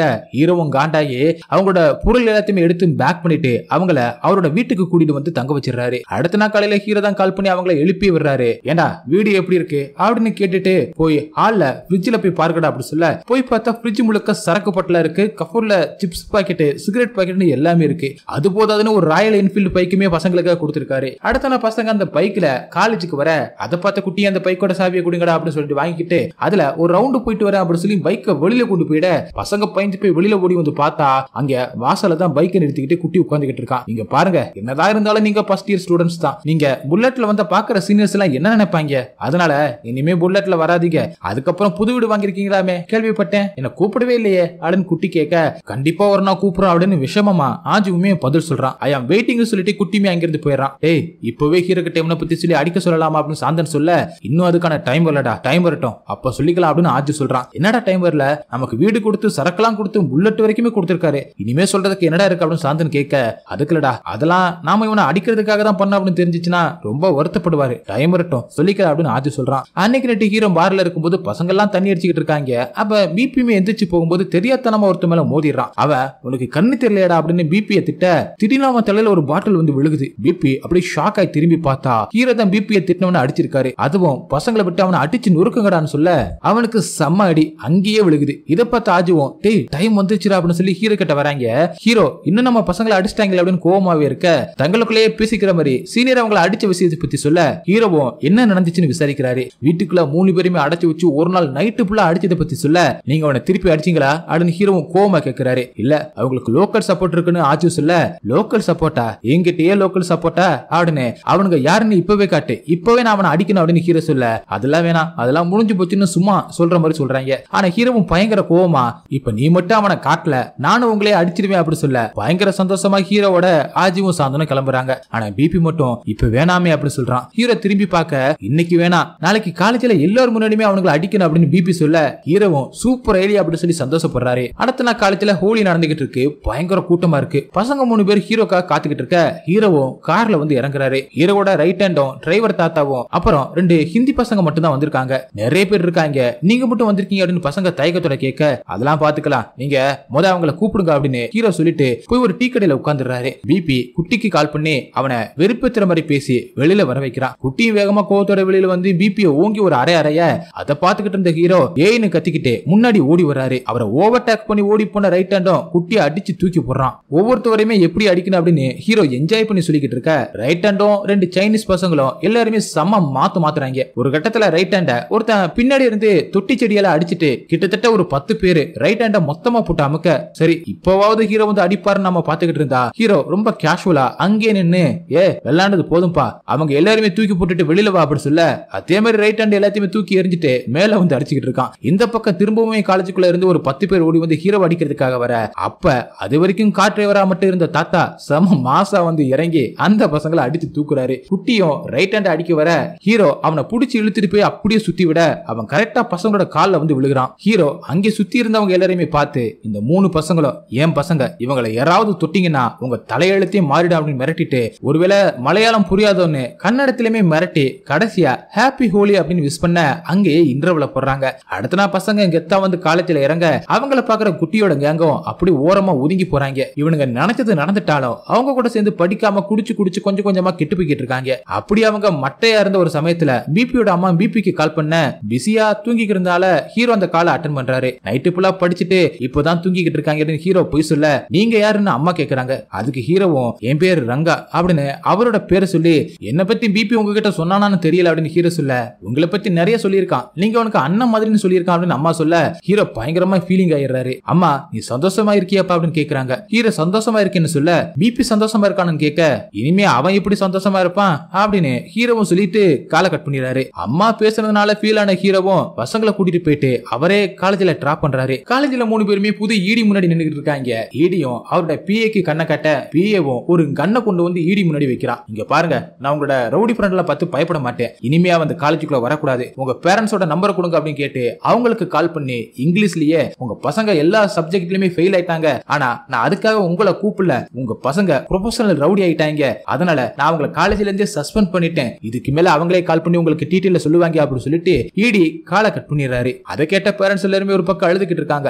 ஹீரோவும் காண்டாயி அவங்களோட பொருள் எல்லாத்தையுமே எடுத்து பேக் பண்ணிட்டு அவங்கள அவரோட வீட்டுக்கு கூட்டிட்டு வந்து தங்க வச்சிடுறாரு அடுத்த நாள் காலையில ஹீரோ தான் கால் பண்ணி அவங்கள எழுப்பி விடுறாரு ஏண்டா வீடு எப்படி இருக்கு அப்படின்னு கேட்டுட்டு போய் ஹால்ல ஃப்ரிட்ஜ்ல போய் பார்க்கடா அப்படி சொல்ல போய் பார்த்தா ஃப்ரிட்ஜ் முழுக்க சரக்கு பட்டல இருக்கு கஃபூர்ல சிப்ஸ் பாக்கெட் சிகரெட் பாக்கெட்னு எல்லாமே இருக்கு அது போதாதுன்னு ஒரு ராயல் என்ஃபீல்டு பைக்குமே பசங்களுக்காக கொடுத்திருக்காரு அடுத்த நாள் பசங்க அந்த பைக்ல காலேஜுக்கு வர அதை பார்த்த குட்டி அந்த பைக்கோட சாவியை கொடுங்கடா அப்படின்னு சொல்லிட்டு வாங்கிக்கிட்டு அதுல ஒரு ரவுண்டு போயிட்டு வரேன் அப்படின்னு சொல்லி பைக்கை வெளியில கொண்டு போயிட பசங்க பயந்து போய் வெளியில ஓடி வந்து பார்த்தா அங்க வாசல்ல தான் பைக்கை நிறுத்திக்கிட்டு குட்டி உட்காந்துக்கிட்டு இருக்கான் இங்க பாருங்க என்னதான் இருந்தாலும் நீங்க ஃபர்ஸ்ட் இயர் ஸ்டூடெண்ட்ஸ் தான் நீங்க புல்லட்ல வந்து பாக்குற சீனியர்ஸ் எல்லாம் என்ன நினைப்பாங்க அதனால இனிமே புல்லட்ல வராதீங்க அதுக்கப்புறம் புது வீடு வாங்கிருக்கீங்களாமே கேள்விப்பட்டேன் என்ன கூப்பிடவே இல்லையே அப்படின்னு குட்டி கேட்க கண்டிப்பா ஒரு நாள் கூப்பிடுறோம் அப்படின்னு விஷமமா ஆஜுவுமே பதில் சொல்றான் ஐ ஆம் வெயிட்டிங் சொல்லிட்டு குட்டிமே அங்கிருந்து போயிடறான் டேய் இப்பவே ஹீரோ கிட்ட இவனை பத்தி சொல்லி அடிக்க சொல்லலாமா அப்படின்னு சாந்தன் சொல்ல இன்னும் அதுக்கான டைம் வரலடா டைம் வரட்டும் அப்ப சொல்லிக்கலாம் அப்படின்னு ஆஜு சொல்றான் என்னடா டைம் வரல நமக்கு வீடு கொடுத்து சரக்கெல்லாம் கொடுத்து புல்லட் வரைக்குமே கொடுத்திருக்காரு இனிமே சொல்றதுக்கு என்னடா இருக்கு அப்படின்னு சாந்தன் கேட்க அதுக்குலடா அதெல்லாம் நாம இவனை அடிக்கிறதுக்காக தான் பண்ண அப்படின்னு தெரிஞ்சிச்சுன்னா ரொம்ப வருத்தப்படுவாரு டைம் வரட்டும் சொல்லிக்கிற அப்படின்னு ஆஜு சொல்றான் அன்னைக்கு நட்டு ஹீரோ பார்ல இருக்கும்போது பசங்க எல்லாம் தண்ணி அடிச்சுக்கிட்டு இருக்காங்க அப்ப பிபியுமே எந்திரிச்சு போகும்போது தெரியாதனமா ஒருத்த மேல மோதிடுறான் அவன் உனக்கு கண்ணு தெரியலையடா அப்படின்னு பிபியை திட்ட திடீர்னு அவன் தலையில ஒரு பாட்டில் வந்து விழுகுது பிபி அப்படியே ஷாக் ஆகி திரும்பி பார்த்தா ஹீரோ தான் பிபியை திட்டினவன அடிச்சிருக்காரு அதுவும் பசங்களை விட்டு அவனை அடிச்சு நொறுக்குங்கடான்னு சொல்ல அவனுக்கு செம்ம அடி அங்கேயே விழுகுது இதை பார்த்து ஆஜுவோம் டேய் டைம் வந்துச்சுடா அப்படின்னு சொல்லி ஹீரோ கிட்ட வராங்க ஹீரோ இன்னும் நம்ம பசங்களை அடிச்சிட்டாங்களே அப்படின்னு கோவமாவே இருக்க தங்களுக்குள்ளேயே பேசிக்கிற மாதிரி சீனியர் அவங்கள அடிச்ச விஷயத்தை பத்தி சொல்ல ஹீரோவும் என்ன நடந்துச்சுன்னு விசாரிக்கிறாரு வீட்டுக்குள்ள மூணு பேருமே அடைச்சு வச்சு ஒரு நாள் நைட்டு ஃபுல்லா அடிச்சதை பத்தி சொல்ல நீங்க அவனை திருப்பி அடிச்சீங்களா அப்படின்னு ஹீரோவும் கோவமா கேட்கிறாரு இல்ல அவங்களுக்கு லோக்கல் சப்போர்ட் இருக்குன்னு ஆச்சு சொல்ல லோக்கல் சப்போர்ட்டா என்கிட்டயே லோக்கல் சப்போர்ட்டா அப்படின்னு அவனுங்க யாருன்னு இப்பவே காட்டு இப்பவே நான் அவனை அடிக்கணும் அப்படின்னு ஹீரோ சொல்ல அதெல்லாம் வேணாம் அதெல்லாம் முடிஞ்சு போச்சுன்னு சும்மா சொல்ற மாதிரி சொல்றாங்க ஆனா ஹீரோவும் பயங்கர கோவமா இப்ப நீ மட்டும் அவனை காட்டல நானும் உங்களே அடிச்சிருவேன் அப்படி சொல்ல பயங்கர சந்தோஷமா ஹீரோவோட ஆஜிவும் சாந்தனும் கிளம்புறாங்க ஆனா பிபி மட்டும் இப்ப வேணாமே அப்படி சொல்றான் ஹீரோ திரும்பி பார்க்க இன்னைக்கு வேணாம் நாளைக்கு காலேஜ்ல எல்லாரும் முன்னாடியுமே அவனுங்களை அடிக்கணும் அப்படின்னு பிபி சொல்ல ஹீரோவும் சூப்பர் ஐடியா அப்படின்னு சொல்லி சந்தோஷப்படுறாரு அடுத்த நாள் காலேஜ்ல ஹோலி நடந்துகிட்டு இருக்கு பயங்கர கூட்டமா இருக்கு பசங்க மூணு பேர் ஹீரோக்காக காத்துக்கிட்டு இருக்க ஹீரோவும் கார்ல வந்து இறங்குறாரு ஹீரோவோட ரைட் ஹேண்டும் டிரைவர் தாத்தாவும் அப்புறம் ரெண்டு ஹிந்தி பசங்க மட்டும் தான் வந்திருக்காங்க நிறைய பேர் இருக்காங்க நீங்க மட்டும் வந்திருக்கீங்க அப்படின்னு பசங்க தயக்கத்தோட கேட்க அதெல்லாம் பாத்துக்கலாம் நீங்க முத அவங்கள கூப்பிடுங்க அப்படின்னு ஹீரோ சொல்லிட்டு போய் ஒரு டீ கடையில உட்காந்துடுறாரு பிபி குட்டிக்கு கால் பண்ணி அவனை வெறுப்பேத்துற மாதிரி பேசி வெளியில வர வைக்கிறான் குட்டியும் வேகமா கோவத்தோட வெளியில வந்து பிபியை ஓங்கி ஒரு அரை அறைய அதை பார்த்துக்கிட்டு இருந்த ஹீரோ ஏன்னு கத்திக்கிட்டு முன்னாடி ஓடி வர்றாரு அவரை ஓவர் டேக் பண்ணி ஓடி போன ரைட் ஹேண்டும் குட்டியை அடிச்சு தூக்கி போடுறான் ஒவ்வொருத்தவரையுமே எப்படி அடிக்கணும் அப்படின்னு ஹீரோ என்ஜாய் பண்ணி சொல்லிக்கிட்டு இருக்க ரைட் ஹேண்டும் ரெண்டு சைனீஸ் பசங்களும் எல்லாருமே செம்ம மாத்து மாத்துறாங்க ஒரு கட்டத்துல ரைட் ஹேண்ட ஒருத்தன் பின்னாடி இருந்து தொட்டி செடியெல்லாம் அடிச்சிட்டு கிட்டத்தட்ட ஒரு பத்து பேரு ரைட் ஹேண்ட மொத்தமா போட்டு அமுக்க சரி இப்போவாவது ஹீரோ வந்து அடிப்பாருன்னு நம்ம பாத்துக்கிட்டு இருந்தா ஹீரோ ரொம்ப கேஷுவலா அங்கே நின்னு ஏ விளையாண்டது போதும்பா அவங்க எல்லாருமே தூக்கி போட்டுட்டு வெளியில வா அப்படி சொல்ல அதே மாதிரி ரைட் ஹேண்ட் எல்லாத்தையுமே தூக்கி எறிஞ்சிட்டு மேல வந்து அடிச்சுக்கிட்டு இருக்கான் இந்த பக்கம் திரும்பவும் காலேஜுக்குள்ள இருந்து ஒரு பத்து பேர் ஓடி வந்து ஹீரோ அடிக்கிறதுக்காக வர அப்ப அது வரைக்கும் கார் டிரைவரா மட்டும் இருந்த தாத்தா செம மாசா வந்து இறங்கி அந்த பசங்களை அடிச்சு தூக்குறாரு குட்டியும் ரைட் ஹேண்ட் அடிக்க வர ஹீரோ அவனை புடிச்சு இழுத்துட்டு போய் அப்படியே சுத்தி விட அவன் கரெக்டா பசங்களோட கால்ல வந்து விழுகிறான் ஹீரோ அங்கே சுத்தி இருந்தவங்க எல்லாரையுமே பார்த்து இந்த மூணு பசங்களும் ஏன் பசங்க இவங்களை யாராவது தொட்டீங்கன்னா உங்க தலையெழுத்தையும் மாறிடும் அப்படின்னு மிரட்டிட்டு ஒருவேளை மலையாளம் புரியாதோன்னு கன்னடத்திலுமே மிரட்டி கடைசியா ஹாப்பி ஹோலி அப்படின்னு விஷ் பண்ண அங்கேயே இன்டர்வல போடுறாங்க அடுத்த நாள் பசங்க கெத்தா வந்து காலேஜ்ல இறங்க அவங்கள பாக்குற குட்டியோட கேங்கும் அப்படி ஓரமா ஒதுங்கி போறாங்க இவனுங்க நினைச்சது நடந்துட்டாலும் அவங்க கூட சேர்ந்து படிக்காம குடிச்சு குடிச்சு கொஞ்சம் கொஞ்சமா கெட்டு போய்கிட்டு இருக்காங்க அப்படி அவங்க மட்டையா இருந்த ஒரு சமயத்துல பிபியோட அம்மா பிபிக்கு கால் பண்ண பிஸியா தூங்கிக்கிட்டு இருந்தால ஹீரோ அந்த காலை அட்டன் பண்றாரு நைட்டு ஃபுல்லா படிச்சுட்டு இப்போதான் தூங்கிக்கிட்டு இருக்காங்கன்னு ஹீரோ போய் சொல்ல நீங்க யாருன்னு அம்மா கேக்குறாங்க அதுக்கு ஹீரோவும் என் பேர் ரங்கா அப்படின்னு அவரோட பேரை சொல்லி என்ன பத்தி பிபி உங்ககிட்ட சொன்னானான்னு தெரியல அப்படின்னு ஹீரோ சொல்ல உங்களை பத்தி நிறைய சொல்லியிருக்கான் நீங்க உனக்கு அண்ணன் மாதிரின்னு சொல்லியிருக்கான் அப்படின்னு அம்மா சொல்ல ஹீரோ பயங்கரமா ஃபீலிங் ஆயிடுறாரு அம்மா நீ சந்தோஷமா இருக்கியாப்பா அப்படின்னு கேக்குறாங்க ஹீரோ சந்தோஷமா இருக்கேன்னு சொல்ல பிபி சந்தோஷமா இருக்கான்னு கேட்க இனிமே அவன் எப்படி சந்தோஷமா இருப்பான் அப்படின்னு ஹீரோவும் சொல்லிட்டு காலை கட் பண்ணிடுறாரு அம்மா பேசுறதுனால ஃபீல் ஆன ஹீரோவும் பசங்களை கூட்டிட்டு போயிட்டு அவரே காலேஜ்ல டிராப் பண்றாரு காலேஜ்ல மூணு பேருமே புது ஈடி முன்னாடி நின்னுட்டு இருக்காங்க ஈடியும் அவரோட பிஏக்கு கண்ணை கட்ட பிஏவும் ஒரு கண்ணை கொண்டு வந்து ஈடி முன்னாடி வைக்கிறான் இங்க பாருங்க நான் உங்களோட ரவுடி ஃப்ரெண்ட்ல பார்த்து பயப்பட மாட்டேன் இனிமே அவன் அந்த காலேஜுக்குள்ள வரக்கூடாது உங்க பேரண்ட்ஸோட நம்பரை கொடுங்க அப்படின்னு கேட்டு அவங்களுக்கு கால் பண்ணி இங்கிலீஷ்லயே உங்க பசங்க எல்லா சப்ஜெக்ட்லயுமே ஃபெயில் ஆயிட்டாங்க ஆனா நான் அதுக்காக உங்களை கூப்பிடல உங்க பசங்க ப்ரொஃபஷனல் ரவுடி ஆயிட்டாங்க அதனால நான் அவங்கள காலேஜ்ல இருந்தே சஸ்பெண்ட் பண்ணிட்டேன் இதுக்கு மேல அவங்களே கால் பண்ணி உங்களுக்கு டீட்டெயில சொல்லுவாங்க அப்படின்னு சொல்லிட்டு ஈடி காலை கட் பண்ணிடுறாரு அதை கேட்ட பேரண்ட்ஸ் எல்லாருமே ஒரு பக்கம் அழுதுகிட்டு இருக்காங்க இவங்க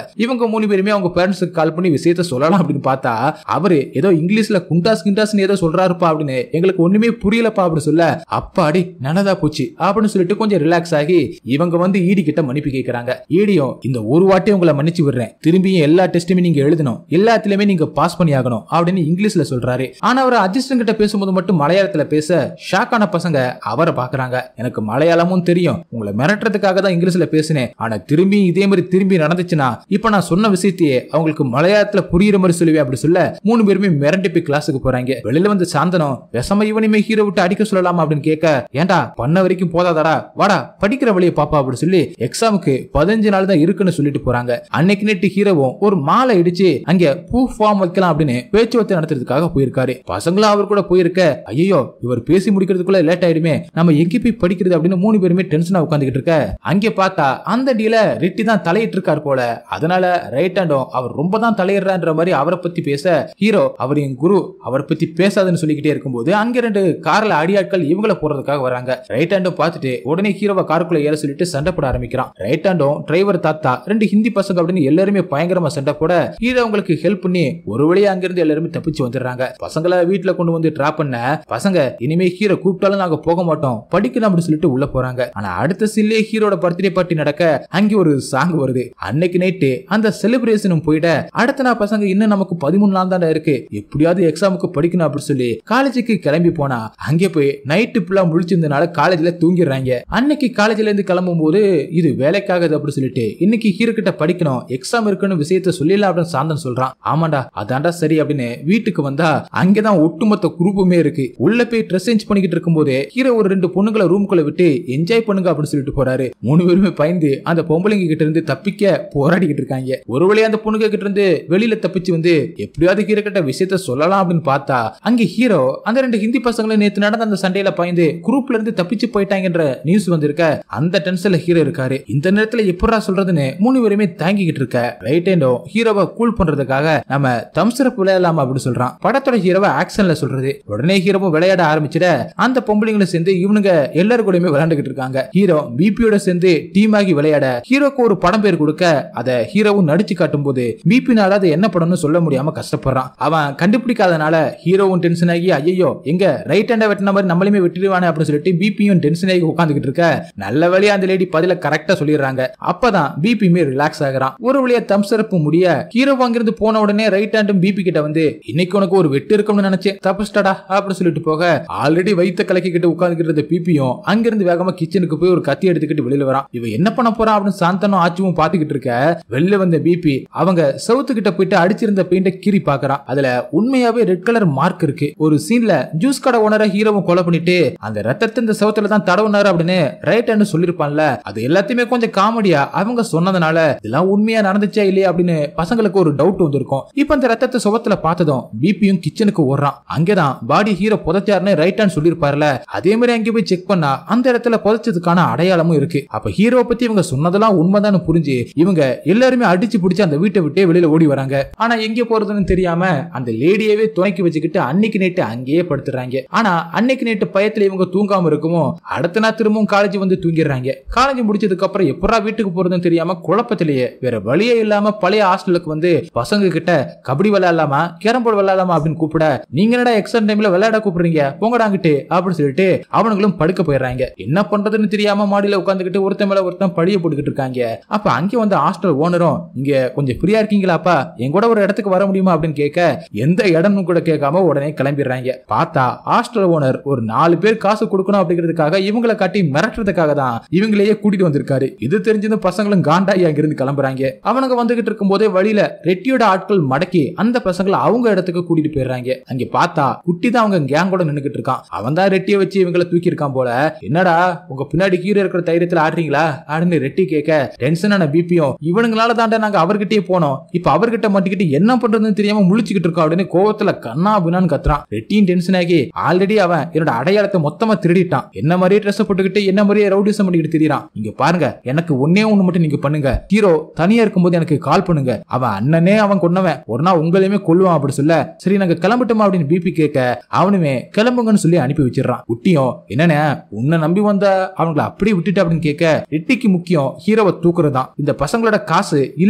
இவங்க மூணு பேருமே அவங்க பேரண்ட்ஸுக்கு கால் பண்ணி விஷயத்த சொல்லலாம் அப்படின்னு பார்த்தா அவரு ஏதோ இங்கிலீஷ்ல குண்டாஸ் கிண்டாஸ்னு ஏதோ சொல்றாருப்பா அப்படின்னு எங்களுக்கு ஒண்ணுமே புரியலப்பா அப்படின்னு சொல்ல அப்பாடி நல்லதா போச்சு அப்படின்னு சொல்லிட்டு கொஞ்சம் ரிலாக்ஸ் ஆகி இவங்க வந்து ஈடி கிட்ட மன்னிப்பு கேட்கறாங்க ஈடியும் இந்த ஒரு வாட்டி உங்களை மன்னிச்சு விடுறேன் திரும்பியும் எல்லா டெஸ்ட்டுமே நீங்க எழுதணும் எல்லாத்துலயுமே நீங்க பாஸ் பண்ணி ஆகணும் அப்படின்னு இங்கிலீஷ்ல சொல்றாரு ஆனா அவர் அசிஸ்டன்ட் கிட்ட பேசும்போது மட்டும் மலையாளத்துல பேச ஷாக் ஆன பசங்க அவரை பாக்குறாங்க எனக்கு மலையாளமும் தெரியும் உங்களை மிரட்டுறதுக்காக தான் இங்கிலீஷ்ல பேசினேன் ஆனா திரும்பி இதே மாதிரி திரும்பி நடந்துச்சுன்னா இப்ப நான் சொன்ன விஷயத்தையே அவங்களுக்கு மலையாளத்துல புரியுற மாதிரி சொல்லுவேன் அப்படி சொல்ல மூணு பேருமே மிரண்டு போய் கிளாஸுக்கு போறாங்க வெளியில வந்து சாந்தனம் விஷம இவனையுமே ஹீரோ விட்டு அடிக்க சொல்லலாமா அப்படின்னு கேட்க ஏன்டா பண்ண வரைக்கும் போதாதாடா வாடா படிக்கிற வழியை பாப்பா அப்படின்னு சொல்லி எக்ஸாமுக்கு பதினஞ்சு நாள் தான் இருக்குன்னு சொல்லிட்டு போறாங்க அன்னைக்கு நேற்று ஹீரோவும் ஒரு மாலை இடிச்சு அங்க பூ ஃபார்ம் வைக்கலாம் அப்படின்னு பேச்சுவார்த்தை நடத்துறதுக்காக போயிருக்காரு பசங்களும் அவர் கூட போயிருக்க ஐயோ இவர் பேசி முடிக்கிறதுக்குள்ள லேட் ஆயிடுமே நம்ம எங்க போய் படிக்கிறது அப்படின்னு மூணு பேருமே டென்ஷனா உட்காந்துக்கிட்டு இருக்க அங்க பார்த்தா அந்த டீல ரெட்டி தான் தலையிட்டு இருக்காரு போல அதனால ரைட் ஹேண்டும் அவர் ரொம்ப தான் தலையிடுறான்ற மாதிரி அவரை பத்தி பேச ஹீரோ அவர் என் குரு அவரை பத்தி பேசாதுன்னு சொல்லிக்கிட்டே இருக்கும்போது அங்க ரெண்டு கார்ல அடியாட்கள் இவங்கள போறதுக்காக வராங்க ரைட் ஹேண்டும் பார்த்துட்டு உடனே ஹீரோவை காருக்குள்ள ஏற சொல்லிட்டு சண்டை போட ஆரம்பிக்கிறான் ரைட் ஹேண்டும் டிரைவர் தாத்தா ரெண்டு ஹிந்தி பசங்க அப்படின்னு எல்லாருமே பயங்கரமா சண்டை போட ஹீரோ அவங்களுக்கு ஹெல்ப் பண்ணி ஒரு வழியா அங்கிருந்து எல்லாருமே தப்பிச்சு வந்துடுறாங்க பசங்களை வீட்டுல கொண்டு வந்து டிராப் பண்ண பசங்க இனிமே ஹீரோ கூப்பிட்டாலும் நாங்க போக மாட்டோம் படிக்கணும் அப்படின்னு சொல்லிட்டு உள்ள போறாங்க ஆனா அடுத்த சில்லே ஹீரோட பர்த்டே பார்ட்டி நடக்க அங்கே ஒரு சாங் வருது அன்னைக்கு நைட்டு அந்த செலிப்ரேஷனும் போயிட அடுத்த நாள் பசங்க இன்னும் நமக்கு பதிமூணு நாள் தானே இருக்கு எப்படியாவது எக்ஸாமுக்கு படிக்கணும் அப்படின்னு சொல்லி காலேஜுக்கு கிளம்பி போனா அங்கே போய் நைட்டு ஃபுல்லா முழிச்சிருந்தனால காலேஜ்ல தூங்கிடுறாங்க அன்னைக்கு காலேஜ்ல இருந்து கிளம்பும் போது இது வேலைக்காகுது அப்படின்னு சொல்லிட்டு இன்னைக்கு ஹீரோ கிட்ட படிக்கணும் எக்ஸாம் இருக்குன்னு விஷயத்த சொல்லிடலாம் அப்படின்னு சாந்தன் சொல்றான் ஆமாண்டா அதான்டா சரி அப்படின்னு வீட்டுக்கு வந்தா அங்கதான் ஒட்டுமொத்த குரூப்புமே இருக்கு உள்ள போய் ட்ரெஸ் சேஞ்ச் பண்ணிக்கிட்டு இருக்கும்போது ஹீரோ ஒரு ரெண்டு பொண்ணுங்களை ரூம்குள்ள விட்டு என்ஜாய் பண்ணுங்க அப்படின்னு சொல்லிட்டு போறாரு மூணு பேருமே பயந்து அந்த பொம்பளைங்க கிட்ட இருந்து தப்பிக்க போராடிக்கிட்டு இருக்காங்க ஒரு வழியா அந்த பொண்ணுங்க கிட்ட இருந்து வெளியில தப்பிச்சு வந்து எப்படியாவது ஹீரோ கிட்ட விஷயத்த சொல்லலாம் அப்படின்னு பார்த்தா அங்க ஹீரோ அந்த ரெண்டு ஹிந்தி பசங்களும் நேத்து நடந்த அந்த சண்டையில பயந்து குரூப்ல இருந்து தப்பிச்சு போயிட்டாங்கன்ற நியூஸ் வந்திருக்க அந்த டென்ஷன்ல ஹீரோ இருக்காரு இந்த நேரத்துல எப்படா சொல்றதுன்னு மூணு பேருமே தாங்கிக்கிட்டு இருக்க ரைட் ஹேண்டோ ஹீரோவை கூல் பண்றதுக்காக நம்ம தம்சரப் விளையாடலாமா அப்படின்னு சொல்றான் படத்தோட ஹீரோவை ஆக்ஷன்ல சொல்றது உடனே ஹீரோவும் விளையாட ஆரம்பிச்சிட அந்த பொம்பளைங்களும் சேர்ந்து இவனுங்க எல்லாரும் கூடயுமே விளையாண்டுகிட்டு இருக்காங்க ஹீரோ பிபியோட சேர்ந்து டீம் ஆகி விளையாட ஹீரோக்கு ஒரு படம் பேர் கொடுக்க அதை ஹீரோவும் நடிச்சு காட்டும் போது பிபினால அது என்ன படம்னு சொல்ல முடியாம கஷ்டப்படுறான் அவன் கண்டுபிடிக்காதனால ஹீரோவும் டென்ஷன் ஆகி ஐயோ எங்க ரைட் ஹேண்டை வெட்டின மாதிரி நம்மளுமே வெட்டிடுவானே அப்படின்னு சொல்லிட்டு பிபியும் டென்ஷன் ஆகி உட்காந்துக்கிட்டு இருக்க நல்ல வழியா அந்த லேடி பதில கரெக்டா சொல்லிடுறாங்க அப்பதான் பிபியுமே ரிலாக்ஸ் ஆகுறான் ஒரு வழியா தம் சிறப்பு முடிய ஹீரோ அங்கிருந்து போன உடனே ரைட் ஹேண்டும் பிபி கிட்ட வந்து இன்னைக்கு உனக்கு ஒரு வெட்டு இருக்கும்னு நினைச்சேன் தப்பிச்சிட்டடா அப்படின்னு சொல்லிட்டு போக ஆல்ரெடி வயித்த கலக்கிக்கிட்டு உட்காந்துக்கிட்டு இருந்த பிபியும் அங்கிருந்து வேகமா கிச்சனுக்கு போய் ஒரு கத்தி எடுத்துக்கிட்டு வெளியில வரான் இவன் என்ன பண்ண போறான் அப்படின்னு சாந்தனும் ஆச்சுவும் பாத்துக்கிட்டு இருக்க வெளில வந்த பிபி அவங்க செவுத்து கிட்ட போயிட்டு அடிச்சிருந்த பெயிண்ட கீறி பாக்குறான் அதுல உண்மையாவே ரெட் கலர் மார்க் இருக்கு ஒரு சீன்ல ஜூஸ் கடை ஓனரை ஹீரோவும் கொலை பண்ணிட்டு அந்த ரத்தத்தை இந்த செவத்துல தான் தடவுனாரு அப்படின்னு ரைட் ஹேண்ட் சொல்லிருப்பான்ல அது எல்லாத்தையுமே கொஞ்சம் காமெடியா அவங்க சொன்னதுனால இதெல்லாம் உண்மையா நடந்துச்சா இல்லையா அப்படின்னு பசங்களுக்கு ஒரு டவுட் வந்திருக்கும் இப்ப அந்த ரத்தத்தை சுவத்துல பார்த்ததும் பிபியும் கிச்சனுக்கு ஓடுறான் அங்கதான் பாடி ஹீரோ புதைச்சாருன்னு ரைட் ஹேண்ட் சொல்லிருப்பாருல அதே மாதிரி அங்கே போய் செக் பண்ணா அந்த இடத்துல புதைச்சதுக்கான அடையாளமும் இருக்கு அப்ப ஹீரோவை பத்தி இவங்க சொன்னதெல்லாம் உண்மைதான்னு புரிஞ்சு இவங்க எல்லாருமே அடிச்சு பிடிச்சு அந்த வீட்டை விட்டே வெளியில ஓடி வராங்க ஆனா எங்க போறதுன்னு தெரியாம அந்த லேடியவே துணைக்கி வச்சுக்கிட்டு அன்னைக்கு நேட்டு அங்கேயே படுத்துறாங்க ஆனா அன்னைக்கு நேட்டு பயத்துல இவங்க தூங்காம இருக்குமோ அடுத்த நாள் திரும்பவும் காலேஜ் வந்து தூங்கிடுறாங்க காலேஜ் முடிச்சதுக்கு அப்புறம் எப்படா வீட்டுக்கு போறதுன்னு தெரியாம குழப்பத்திலேயே வேற வழியே இல்லாம பழைய ஹாஸ்டலுக்கு வந்து பசங்க கிட்ட கபடி விளையாடலாமா கேரம் போர்டு விளையாடலாமா அப்படின்னு கூப்பிட நீங்க என்னடா எக்ஸாம் டைம்ல விளையாட கூப்பிடுறீங்க போங்கடாங்கிட்டு அப்படின்னு சொல்லிட்டு அவனுங்களும் படுக்க போயிடுறாங்க என்ன பண்றதுன்னு தெரியாம மாடியில உட்காந்துக்கிட்டு ஒருத்தன் மேல ஒருத்தன் பழிய போட்டுக்கிட்டு இருக்காங்க அப்ப அங்கே வந்து ஹாஸ்டல் ஓனரும் இங்க கொஞ்சம் ஃப்ரீயா இருக்கீங்களாப்பா என் கூட ஒரு இடத்துக்கு வர முடியுமா அப்படின்னு கேட்க எந்த இடம்னு கூட கேட்காம உடனே கிளம்பிடுறாங்க பார்த்தா ஹாஸ்டல் ஓனர் ஒரு நாலு பேர் காசு கொடுக்கணும் அப்படிங்கிறதுக்காக இவங்களை காட்டி மிரட்டுறதுக்காக தான் இவங்களையே கூட்டிட்டு வந்திருக்காரு இது தெரிஞ்சதும் பசங்களும் காண்டாயி அங்கிருந்து கிளம்புறாங்க அவனுங்க வந்துகிட்டு இருக்கும் போதே வழியில ரெட்டியோட ஆட்கள் மடக்கி அந்த பசங்களை அவங்க இடத்துக்கு கூட்டிட்டு போயிடுறாங்க அங்க பார்த்தா குட்டி தான் அவங்க கேங்கோட நின்னுகிட்டு இருக்கான் அவன் தான் ரெட்டியை வச்சு இவங்களை தூக்கி இருக்கான் போல என்னடா உங்க பின்னாடி கீழே இருக்கிற தைரியத்துல ஆடுறீங்களா அப்படின்னு ரெட்டி கேட்க டென்ஷனான பிபியும் இவனுங்களால தாண்டா நாங்க அவர்கிட்டயே போனோம் இப்ப அவர்கிட்ட மாட்டிக்கிட்டு என்ன பண்றதுன்னு தெரியாம முழிச்சுக்கிட்டு இருக்கோம் அப்படின்னு கோவத்துல கண்ணா பின்னான்னு கத்துறான் ரெட்டியும் டென்ஷன் ஆகி ஆல்ரெடி அவன் என்னோட அடையாளத்தை மொத்தமா திருடிட்டான் என்ன மாதிரியே ட்ரெஸ் போட்டுக்கிட்டு என்ன மாதிரியே ரவுடிசம் பண்ணிக்கிட்டு திரியறான் இங்க பாருங்க எனக்கு ஒன்னே ஒண்ணு மட்டும் நீங்க பண்ணுங்க ஹீரோ தனியா இருக்கும்போது எனக்கு கால் பண்ணுங்க அவன் அண்ணனே அவன் கொன்னவன் ஒரு நாள் உங்களையுமே கொல்லுவான் அப்படி சொல்ல சரி நாங்க கிளம்பட்டுமா அப்படின்னு பிபி கேட்க அவனுமே கிளம்புங்கன்னு சொல்லி அனுப்பி வச்சிடறான் குட்டியும் என்னண்ணே உன்னை நம்பி வந்த அவங்கள அப்படியே விட்டுட்டு அப்படின்னு கேட்க ரெட்டிக்கு முக்கியம் ஹீரோவை தூக்குறதுதான் இந்த பசங்களோட காசு இல்ல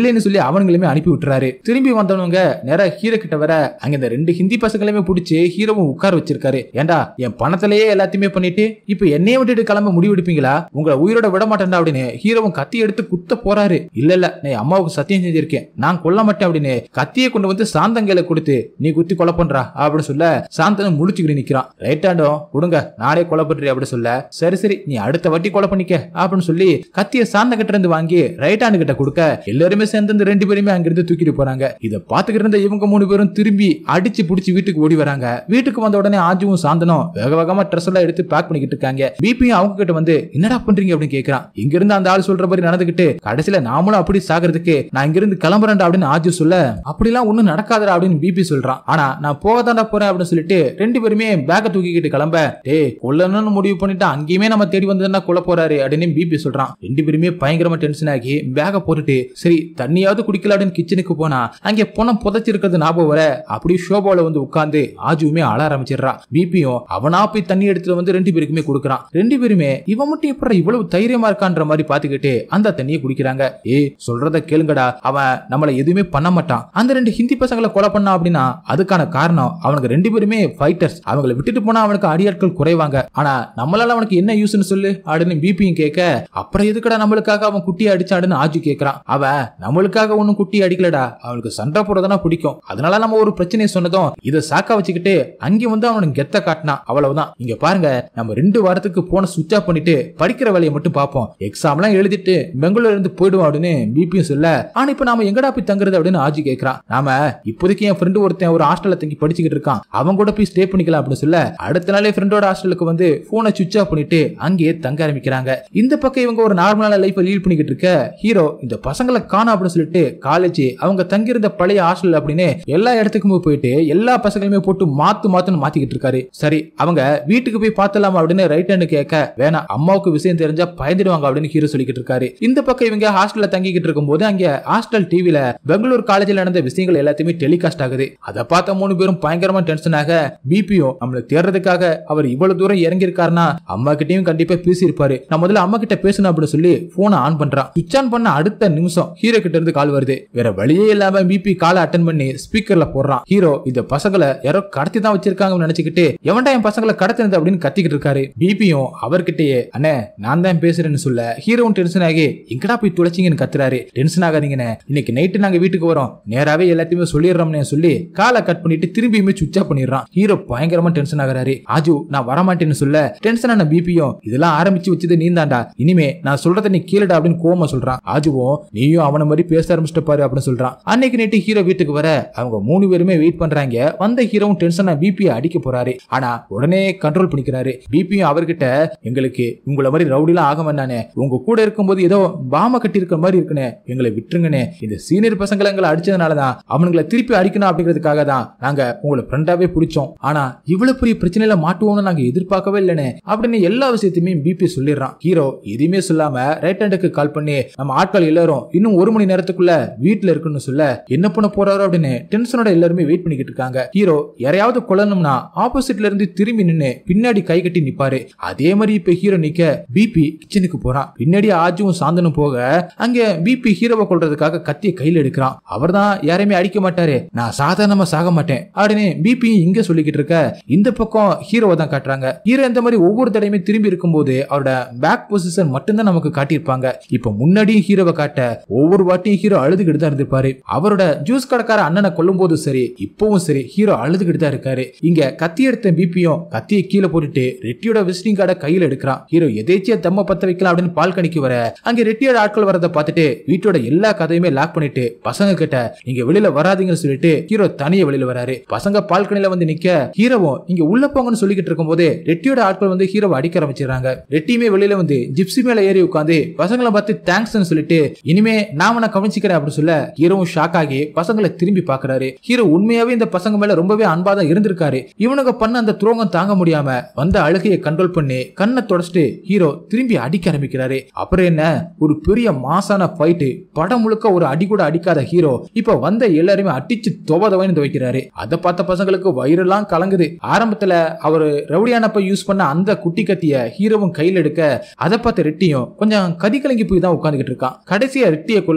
இல்லைன்னு சொல்லி அவனுங்களுமே அனுப்பி விட்டுறாரு திரும்பி வந்தவனுங்க நேரா ஹீரோ கிட்ட வர அங்க இந்த ரெண்டு ஹிந்தி பசங்களையுமே பிடிச்சி ஹீரோவும் உட்கார வச்சிருக்காரு ஏண்டா என் பணத்திலேயே எல்லாத்தையுமே பண்ணிட்டு இப்ப என்னைய விட்டுட்டு கிளம்ப முடிவெடுப்பீங்களா உங்களை உயிரோட விட மாட்டேன்டா அப்படின்னு ஹீரோவும் கத்தி எடுத்து குத்த போறாரு இல்ல இல்ல நான் அம்மாவுக்கு சத்தியம் செஞ்சிருக்கேன் நான் கொல்ல மாட்டேன் அப்படின்னு கத்தியை கொண்டு வந்து சாந்தங்கையில கொடுத்து நீ குத்தி கொலை பண்றா அப்படின்னு சொல்ல சாந்தனும் முழிச்சுக்கிட்டு நிக்கிறான் ரைட்டாண்டோ கொடுங்க நானே கொலை பண்றேன் அப்படின்னு சொல்ல சரி சரி நீ அடுத்த வாட்டி கொலை பண்ணிக்க அப்படின்னு சொல்லி கத்திய சாந்த கிட்ட இருந்து வாங்கி ரைட் ஹேண்ட் கிட்ட கொடுக்க எல்லாருமே சேர்ந்து இந்த ரெண்டு பேருமே அங்கிருந்து தூக்கிட்டு போறாங்க இத பாத்துக்கிட்டு இருந்த இவங்க மூணு பேரும் திரும்பி அடிச்சு புடிச்சு வீட்டுக்கு ஓடி வராங்க வீட்டுக்கு வந்த உடனே ஆஜுவும் சாந்தனும் வேக வேகமா ட்ரெஸ் எல்லாம் எடுத்து பேக் பண்ணிக்கிட்டு இருக்காங்க பிபியும் அவங்க கிட்ட வந்து என்னடா பண்றீங்க அப்படின்னு கேக்குறான் இங்க இருந்து அந்த ஆள் சொல்ற மாதிரி நடந்துகிட்டு கடைசியில நாமளும் அப்படி சாகிறதுக்கு நான் இங்க இருந்து கிளம்புறேன்டா அப்படின்னு ஆஜு சொல்ல அப்படிலாம் ஒண்ணும் நடக்காதடா அப்படின்னு பிபி சொல்றான் ஆனா நான் போகதாண்டா போறேன் அப்படின்னு சொல்லிட்டு ரெண்டு பேருமே பேக்க தூக்கிக்கிட்டு கிளம்ப டேய் கொல்லணும்னு முடிவு பண்ணிட்டு அங்கேயுமே நம்ம தேடி வந்ததுன்னா கொல்ல போறாரு அப்படின்னு பிபி சொல்றான் ரெண்டு பேருமே பயங்கரமா டென்ஷன் ஆகி பேக போட்டுட்டு சரி தண்ணியாவது குடிக்கல அப்படின்னு கிச்சனுக்கு போனா அங்க பணம் புதைச்சிருக்கிறது ஞாபகம் வர அப்படியே ஷோபால வந்து உட்கார்ந்து ஆஜுவுமே அழ ஆரம்பிச்சிடுறான் பிபியும் அவனா போய் தண்ணி எடுத்துட்டு வந்து ரெண்டு பேருக்குமே கொடுக்குறான் ரெண்டு பேருமே இவன் மட்டும் எப்படி இவ்வளவு தைரியமா இருக்கான்ற மாதிரி பாத்துக்கிட்டு அந்த தண்ணியை குடிக்கிறாங்க ஏய் சொல்றத கேளுங்கடா அவன் நம்மள எதுவுமே பண்ண மாட்டான் அந்த ரெண்டு ஹிந்தி பசங்களை கொலை பண்ணா அப்படின்னா அதுக்கான காரணம் அவனுக்கு ரெண்டு பேருமே ஃபைட்டர்ஸ் அவங்களை விட்டுட்டு போனா அவனுக்கு அடியாட்கள் குறைவாங்க ஆனா நம்மளால அவனுக்கு என்ன யூஸ்னு சொல்லு அப்படின்னு பிபியும் கேட்க அப்புறம் எதுக்குடா நம்மளுக்காக அவன் குட்டி அடிச்சாடுன்னு ஆஜு கேக்குறான் அவன் நம்மளுக்காக ஒன்னும் குட்டி அடிக்கலடா அவனுக்கு சண்டை போடுறதுனா பிடிக்கும் அதனால நம்ம ஒரு பிரச்சனையை சொன்னதும் இதை சாக்கா வச்சுக்கிட்டு அங்கே வந்து அவனுக்கு கெத்த காட்டினான் அவ்வளவுதான் இங்க பாருங்க நம்ம ரெண்டு வாரத்துக்கு போன சுவிச் ஆஃப் பண்ணிட்டு படிக்கிற வேலையை மட்டும் பார்ப்போம் எக்ஸாம்லாம் எழுதிட்டு பெங்களூர்ல இருந்து போயிடுவோம் அப்படின்னு பிபியும் சொல்ல ஆனா இப்ப நாம எங்கடா போய் தங்குறது அப்படின்னு ஆஜி கேக்குறான் நாம இப்போதைக்கு என் ஃப்ரெண்டு ஒருத்தன் ஒரு ஹாஸ்டல்ல தங்கி படிச்சுக்கிட்டு இருக்கான் அவன் கூட போய் ஸ்டே பண்ணிக்கலாம் அப்படின்னு சொல்ல அடுத்த நாளே ஃப்ரெண்டோட ஹாஸ்டலுக்கு வந்து போனை சுவிச் ஆஃப் பண்ணிட்டு அங்கேயே தங்க ஆரம்பிக்கிறாங்க இந்த பக்கம் இவங்க ஒரு நார்மலான லைஃப் லீட் பண்ணிக்கிட்டு இருக்க ஹீரோ இந்த பசங்களை காணோம் அப்படின்னு சொல்லிட்டு காலேஜ் அவங்க தங்கியிருந்த பழைய ஹாஸ்டல் அப்படின்னு எல்லா இடத்துக்குமே போயிட்டு எல்லா பசங்களுமே போட்டு மாத்து மாத்துன்னு மாத்திக்கிட்டு இருக்காரு சரி அவங்க வீட்டுக்கு போய் பார்த்தலாமா அப்படின்னு ரைட் ஹேண்ட் கேட்க வேணாம் அம்மாவுக்கு விஷயம் தெரிஞ்சா பயந்துடுவாங்க அப்படின்னு ஹீரோ சொல்லிக்கிட்டு இருக்காரு இந்த பக்கம் இவங்க ஹாஸ்டல்ல தங்கிக்கிட்டு இருக்கும்போது அங்க ஹாஸ்டல் டிவில பெங்களூர் காலேஜில் நடந்த விஷயங்கள் எல்லாத்தையுமே டெலிகாஸ்ட் ஆகுது அதை பார்த்த மூணு பேரும் பயங்கரமா டென்ஷன் ஆக பிபியும் நம்மளை தேடுறதுக்காக அவர் இவ்வளவு தூரம் இறங்கி இருக்காருன்னா அம்மா கிட்டயும் கண்டிப்பா பேசி இருப்பாரு நான் முதல்ல அம்மா கிட்ட பேசணும் அப்படின்னு சொல்லி போனை ஆன் பண்றான் சுவிச் ஆன் பண்ண அடுத்த நிமிஷம் ஹீரோ கிட்ட இருந்து கால் வருது வேற வழியே இல்லாம பிபி காலை அட்டன் பண்ணி ஸ்பீக்கர்ல போடுறான் ஹீரோ இந்த பசங்களை யாரோ கடத்தி தான் வச்சிருக்காங்கன்னு நினைச்சுக்கிட்டு எவன்டா என் பசங்களை கடத்தினது அப்படின்னு கத்திக்கிட்டு இருக்காரு பிபியும் அவர்கிட்டயே அண்ணே நான் தான் பேசுறேன்னு சொல்ல ஹீரோவும் டென்ஷன் ஆகி எங்கடா போய் துளைச்சிங்கன்னு கத்துறாரு டென்ஷன் ஆகாதீங்கண்ணே இன்னைக்கு நைட்டு நாங்க வீட்டுக்கு வரோம் நேராவே எல்லாத்தையுமே சொல்லிடுறோம்னே சொல்லி காலை கட் பண்ணிட்டு திரும்பியுமே சுவிச் ஆஃப் பண்ணிடுறான் ஹீரோ பயங்கரமா டென்ஷன் ஆகுறாரு ஆஜு நான் வரமாட்டேன்னு சொல்ல டென்ஷன் ஆன பிபியும் இதெல்லாம் ஆரம்பிச்சு வச்சது நீ தாண்டா இனிமே நான் சொல்றத நீ கீழடா அப்படின்னு கோமா சொல்றான் ஆஜுவும் நீயும் அவன மாதிரி பேச ஆரம்பிச்சிட்ட பாரு அப்படின்னு சொல்றான் அன்னைக்கு நைட்டு ஹீரோ வீட்டுக்கு வர அவங்க மூணு பேருமே வெயிட் பண்றாங்க வந்த ஹீரோவும் டென்ஷனா பிபி அடிக்க போறாரு ஆனா உடனே கண்ட்ரோல் பண்ணிக்கிறாரு பிபியும் அவர்கிட்ட எங்களுக்கு உங்களை மாதிரி ரவுடிலாம் ஆக வேண்டானே உங்க கூட இருக்கும்போது ஏதோ பாம கட்டி இருக்கிற மாதிரி இருக்குனே எங்களை விட்டுருங்கனே இந்த சீனியர் பசங்களை எங்களை அடிச்சதுனாலதான் அவனுங்களை திருப்பி அடிக்கணும் அப்படிங்கிறதுக்காக தான் நாங்க உங்களை ஃப்ரெண்டாவே பிடிச்சோம் ஆனா இவ்வளவு பெரிய பிரச்சனையில மாட்டுவோம்னு நாங்க எதிர்பார்க்கவே இல்லனே அப்படின்னு எல்லா விஷயத்தையுமே பிபி சொல்லிடுறான் ஹீரோ எதுவுமே சொல்லாம ரைட் ஹேண்டுக்கு கால் பண்ணி நம்ம ஆட்கள் எல்லாரும் இன்னும் ஒரு மணி நேரத்துக்குள்ள வீட்டுல இருக்குன்னு சொல்ல என்ன பண்ண போறாரோ அப்படின்னு டென்ஷனோட எல்லாருமே வெயிட் பண்ணிக்கிட்டு இருக்காங்க ஹீரோ யாரையாவது கொல்லணும்னா ஆப்போசிட்ல இருந்து திரும்பி நின்னு பின்னாடி கை கட்டி நிப்பாரு அதே மாதிரி இப்ப ஹீரோ நிக்க பிபி கிச்சனுக்கு போறான் பின்னாடி ஆஜுவும் சாந்தனும் போக அங்க பிபி ஹீரோவை கொல்றதுக்காக கத்திய கையில எடுக்கிறான் அவர்தான் யாரையுமே அடிக்க மாட்டாரு நான் சாதாரணமா சாக மாட்டேன் அப்படின்னு பிபி இங்க சொல்லிக்கிட்டு இருக்க இந்த பக்கம் ஹீரோவை தான் காட்டுறாங்க ஹீரோ இந்த மாதிரி ஒவ்வொரு தடையுமே திரும்பி இருக்கும்போது அவரோட பேக் பொசிஷன் மட்டும்தான் நமக்கு காட்டியிருப்பாங்க இப்ப முன்னாடியும் ஹீரோவை காட்ட ஒவ்வொரு வாட்டியும் ஹீரோ அழுதுகிட்டு தான் இருந்திருப்பாரு அவரோட ஜூஸ் கடைக்கார அண்ணனை கொல்லும் போதும் சரி இப்பவும் சரி ஹீரோ அழுதுகிட்டு தான் இருக்காரு இங்க கத்தி எடுத்த பிபியும் கத்தியை கீழே போட்டுட்டு ரெட்டியோட விசிட்டிங் கார்டை கையில எடுக்கிறான் ஹீரோ எதேச்சியா தம்ம பத்த வைக்கலாம் அப்படின்னு பால்கனிக்கு வர அங்க ரெட்டியோட ஆட்கள் வரதை பார்த்துட்டு வீட்டோட எல்லா கதையுமே லாக் பண்ணிட்டு பசங்க கிட்ட நீங்க வெளியில வராதீங்கன்னு சொல்லிட்டு ஹீரோ தனியே வெளியில வராரு பசங்க பால்கனில வந்து நிக்க ஹீரோவும் இங்க உள்ள போங்கன்னு சொல்லிக்கிட்டு இருக்கும்போது ரெட்டியோட ஆட்கள் வந்து ஹீரோவை அடிக்க ஆரம்பிச்சிடறாங்க ரெட்டியுமே வெளியில வந்து ஜிப்சி மேல ஏறி உட்காந்து பசங்களை பார்த்து தேங்க்ஸ்னு சொல்லிட்டு இனிமே நான் உன்னை கவனிச்சுக்கிறேன் அப்படின்னு சொல்ல ஹீரோவும் ஷாக் ஆகி பசங்களை திரும்பி பாக்குறாரு ஹீரோ உண்மையாவே இந்த பசங்க மேல ரொம்பவே அன்பா தான் இருந்திருக்காரு இவனுங்க பண்ண அந்த துரோகம் தாங்க முடியாம வந்த அழுகையை கண்ட்ரோல் பண்ணி கண்ணை தொடச்சிட்டு ஹீரோ திரும்பி அடிக்க ஆரம்பிக்கிறாரு அப்புறம் என்ன ஒரு பெரிய மாசான ஃபைட்டு படம் முழுக்க ஒரு அடி கூட அடிக்காத ஹீரோ இப்ப வந்த எல்லாருமே அடிச்சு துவதவன்னு துவைக்கிறாரு அதை பார்த்த பசங்களுக்கு வயிறெல்லாம் கலங்குது ஆரம்பத்துல அவர் ரவுடியானப்ப யூஸ் பண்ண அந்த குட்டி கத்திய ஹீரோவும் கையில் எடுக்க அதை பார்த்த ரெட்டியும் கொஞ்சம் கதி கலங்கி போய் தான் உட்காந்துக்கிட்டு இருக்கான் கடைசியா ரெட்டியை கொள்ள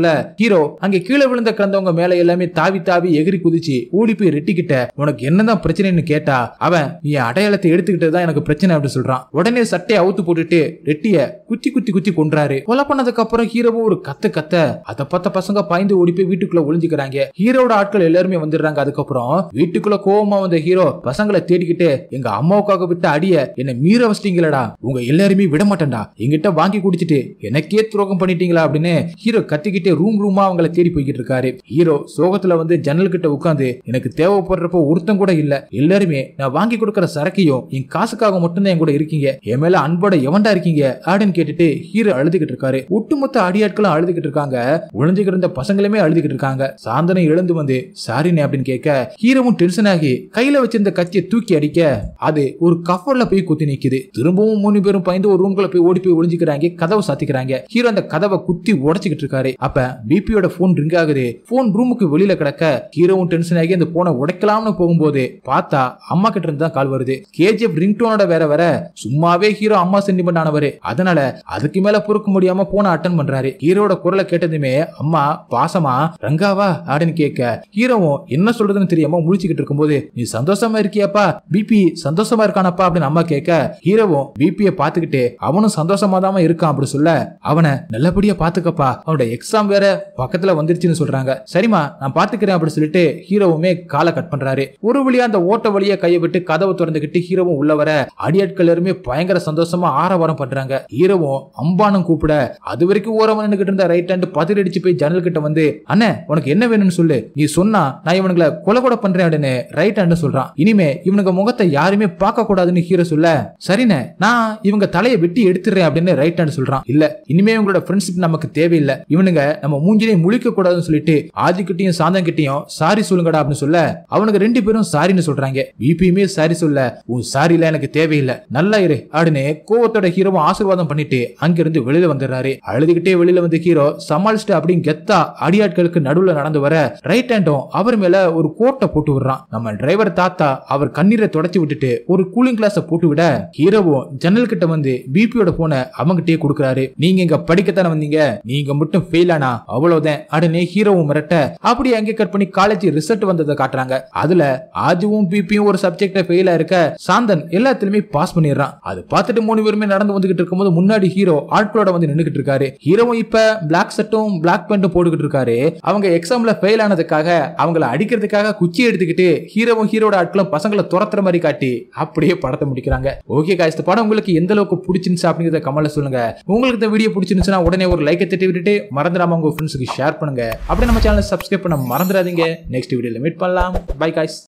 சொல்ல ஹீரோ அங்க கீழே விழுந்த கிடந்தவங்க மேல எல்லாமே தாவி தாவி எகிரி குதிச்சு ஓடி போய் ரெட்டிக்கிட்ட உனக்கு என்னதான் பிரச்சனைன்னு கேட்டா அவன் நீ அடையாளத்தை எடுத்துக்கிட்டு தான் எனக்கு பிரச்சனை அப்படின்னு சொல்றான் உடனே சட்டையை அவுத்து போட்டுட்டு ரெட்டிய குத்தி குத்தி குத்தி கொன்றாரு கொலை பண்ணதுக்கு அப்புறம் ஹீரோவும் ஒரு கத்து கத்த அதை பார்த்த பசங்க பாய்ந்து ஓடி போய் வீட்டுக்குள்ள ஒளிஞ்சுக்கிறாங்க ஹீரோட ஆட்கள் எல்லாருமே வந்துடுறாங்க அதுக்கப்புறம் வீட்டுக்குள்ள கோவமா வந்த ஹீரோ பசங்களை தேடிக்கிட்டு எங்க அம்மாவுக்காக விட்ட அடிய என்ன மீற வச்சிட்டீங்களடா உங்க எல்லாருமே விட மாட்டேன்டா எங்கிட்ட வாங்கி குடிச்சிட்டு எனக்கே துரோகம் பண்ணிட்டீங்களா அப்படின்னு ஹீரோ கத்திக்கிட்டே ரூம் ரூமா அவங்கள தேடி போய்கிட்டு இருக்காரு ஹீரோ சோகத்துல வந்து ஜன்னல் கிட்ட உட்காந்து எனக்கு தேவைப்படுறப்போ ஒருத்தன் கூட இல்ல எல்லாருமே நான் வாங்கி கொடுக்கற சரக்கையும் என் காசுக்காக மட்டும்தான் என் கூட இருக்கீங்க என் மேல அன்போட எவன்டா இருக்கீங்க அப்படின்னு கேட்டுட்டு ஹீரோ அழுதுகிட்டு இருக்காரு ஒட்டுமொத்த அடியாட்களும் அழுதுகிட்டு இருக்காங்க ஒளிஞ்சுக்கிட்டு இருந்த பசங்களுமே அழுதுகிட்டு இருக்காங்க சாந்தனை எழுந்து வந்து சாரினே அப்படின்னு கேட்க ஹீரோவும் டென்ஷன் ஆகி கையில வச்சிருந்த கத்தியை தூக்கி அடிக்க அது ஒரு கஃபர்ல போய் குத்தி நிக்குது திரும்பவும் மூணு பேரும் பயந்து ஒரு ரூம்குள்ள போய் ஓடி போய் ஒளிஞ்சுக்கிறாங்க கதவை சாத்திக்கிறாங்க ஹீரோ அந்த கதவை குத்தி உடைச்சுக்கிட்டு இருக்காரு அப்ப பிபியோட போன் ரிங் ஆகுது போன் ரூமுக்கு வெளியில கிடக்க ஹீரோவும் டென்ஷன் ஆகி அந்த போனை உடைக்கலாம்னு போகும்போது பார்த்தா அம்மா கிட்ட இருந்து தான் கால் வருது கேஜிஎஃப் ரிங்டோனோட வேற வேற சும்மாவே ஹீரோ அம்மா சென்டிமெண்ட் ஆனவரு அதனால அதுக்கு மேல பொறுக்க முடியாம போன அட்டன் பண்றாரு ஹீரோட குரலை கேட்டதுமே அம்மா பாசமா ரங்காவா அப்படின்னு கேட்க ஹீரோவும் என்ன சொல்றதுன்னு தெரியாம முழிச்சுக்கிட்டு இருக்கும்போது நீ சந்தோஷமா இருக்கியாப்பா பிபி சந்தோஷமா இருக்கானப்பா அப்படின்னு அம்மா கேட்க ஹீரோவும் பிபிய பாத்துக்கிட்டு அவனும் சந்தோஷமா தான் இருக்கான் அப்படி சொல்ல அவனை நல்லபடியா பாத்துக்கப்பா அவனோட எக்ஸாம் வேற பக்கத்துல வந்துருச்சுன்னு சொல்றாங்க சரிம்மா நான் பாத்துக்கிறேன் அப்படி சொல்லிட்டு ஹீரோவுமே காலை கட் பண்றாரு ஒரு வழியா அந்த ஓட்ட வழியா கையை விட்டு கதவை திறந்துகிட்டு ஹீரோவும் உள்ள வர அடியாட்கள் எல்லாருமே பயங்கர சந்தோஷமா ஆரவாரம் பண்றாங்க ஹீரோவும் அம்பானும் கூப்பிட அது வரைக்கும் ஓரமா நின்னுகிட்டு இருந்த ரைட் ஹேண்ட் பதில் அடிச்சு போய் ஜன்னல் கிட்ட வந்து அண்ணே உனக்கு என்ன வேணும்னு சொல்லு நீ சொன்னா நான் இவனுங்களை கொலை கூட பண்றேன் அப்படின்னு ரைட் ஹேண்ட் சொல்றான் இனிமே இவனுங்க முகத்தை யாருமே பார்க்க கூடாதுன்னு ஹீரோ சொல்ல சரிண்ணே நான் இவங்க தலையை வெட்டி எடுத்துறேன் அப்படின்னு ரைட் ஹேண்ட் சொல்றான் இல்ல இனிமே இவங்களோட ஃப்ரெண்ட்ஷிப் நமக்கு தேவையில்லை இவனுங்க நம்ம மூஞ்சிலையும் முழிக்க கூடாதுன்னு சொல்லிட்டு ஆதிக்கிட்டையும் சாந்தம் கிட்டையும் சாரி சொல்லுங்கடா அப்படின்னு சொல்ல அவனுக்கு ரெண்டு பேரும் சாரின்னு சொல்றாங்க பிபியுமே சாரி சொல்ல உன் சாரில எனக்கு தேவையில்லை நல்லா இரு அப்படின்னு கோவத்தோட ஹீரோவும் ஆசீர்வாதம் பண்ணிட்டு அங்கிருந்து வெளியில வந்துடுறாரு அழுதுகிட்டே வெளியில வந்து ஹீரோ சமாளிச்சுட்டு அப்படின்னு கெத்தா அடியாட்களுக்கு நடுவுல நடந்து வர ரைட் ஹேண்டும் அவர் மேல ஒரு கோட்டை போட்டு விடுறான் நம்ம டிரைவர் தாத்தா அவர் கண்ணீரை தொடச்சி விட்டுட்டு ஒரு கூலிங் கிளாஸ போட்டு விட ஹீரோவும் ஜன்னல் கிட்ட வந்து பிபியோட போனை அவங்கிட்டே கொடுக்குறாரு நீங்க இங்க படிக்கத்தானே வந்தீங்க நீங்க மட்டும் ஃபெயில் ஆனா அவ்வளவுதான் அப்படின்னு ஹீரோவும் மிரட்ட அப்படி அங்கே கட் பண்ணி காலேஜ் ரிசல்ட் வந்ததை காட்டுறாங்க அதுல ஆஜுவும் பிபியும் ஒரு சப்ஜெக்ட ஃபெயிலா இருக்க சாந்தன் எல்லாத்துலயுமே பாஸ் பண்ணிடுறான் அது பார்த்துட்டு மூணு பேருமே நடந்து வந்துகிட்டு இருக்கும்போது முன்னாடி ஹீரோ ஆட்களோட வந்து நின்னுகிட்டு இருக்காரு ஹீரோவும் இப்ப பிளாக் ஷர்ட்டும் பிளாக் பேண்ட்டும் போட்டுக்கிட்டு இருக்காரு அவங்க எக்ஸாம்ல ஃபெயில் ஆனதுக்காக அவங்கள அடிக்கிறதுக்காக குச்சி எடுத்துக்கிட்டு ஹீரோவும் ஹீரோட ஆட்களும் பசங்களை துரத்துற மாதிரி காட்டி அப்படியே படத்தை முடிக்கிறாங்க ஓகே காய்ஸ் இந்த படம் உங்களுக்கு எந்த அளவுக்கு பிடிச்சிருந்துச்சு அப்படிங்கறத கமெண்ட்ல சொல்லுங்க உங்களுக்கு இந்த வீடியோ பிடிச்சிருந்துச்சுன்னா உடனே ஒரு லைக்கை தட்டி விட்டுட்டு மறந்துடாம உங்க ஃப்ரெண்ட்ஸுக்கு ஷேர் பண்ணுங்க அப்படியே நம்ம சேனலை சப்ஸ்கிரைப் பண்ண மறந்துடாதீங்க நெக்ஸ்ட் வீடியோல மீட் பண்ணலாம் பை காய்ஸ்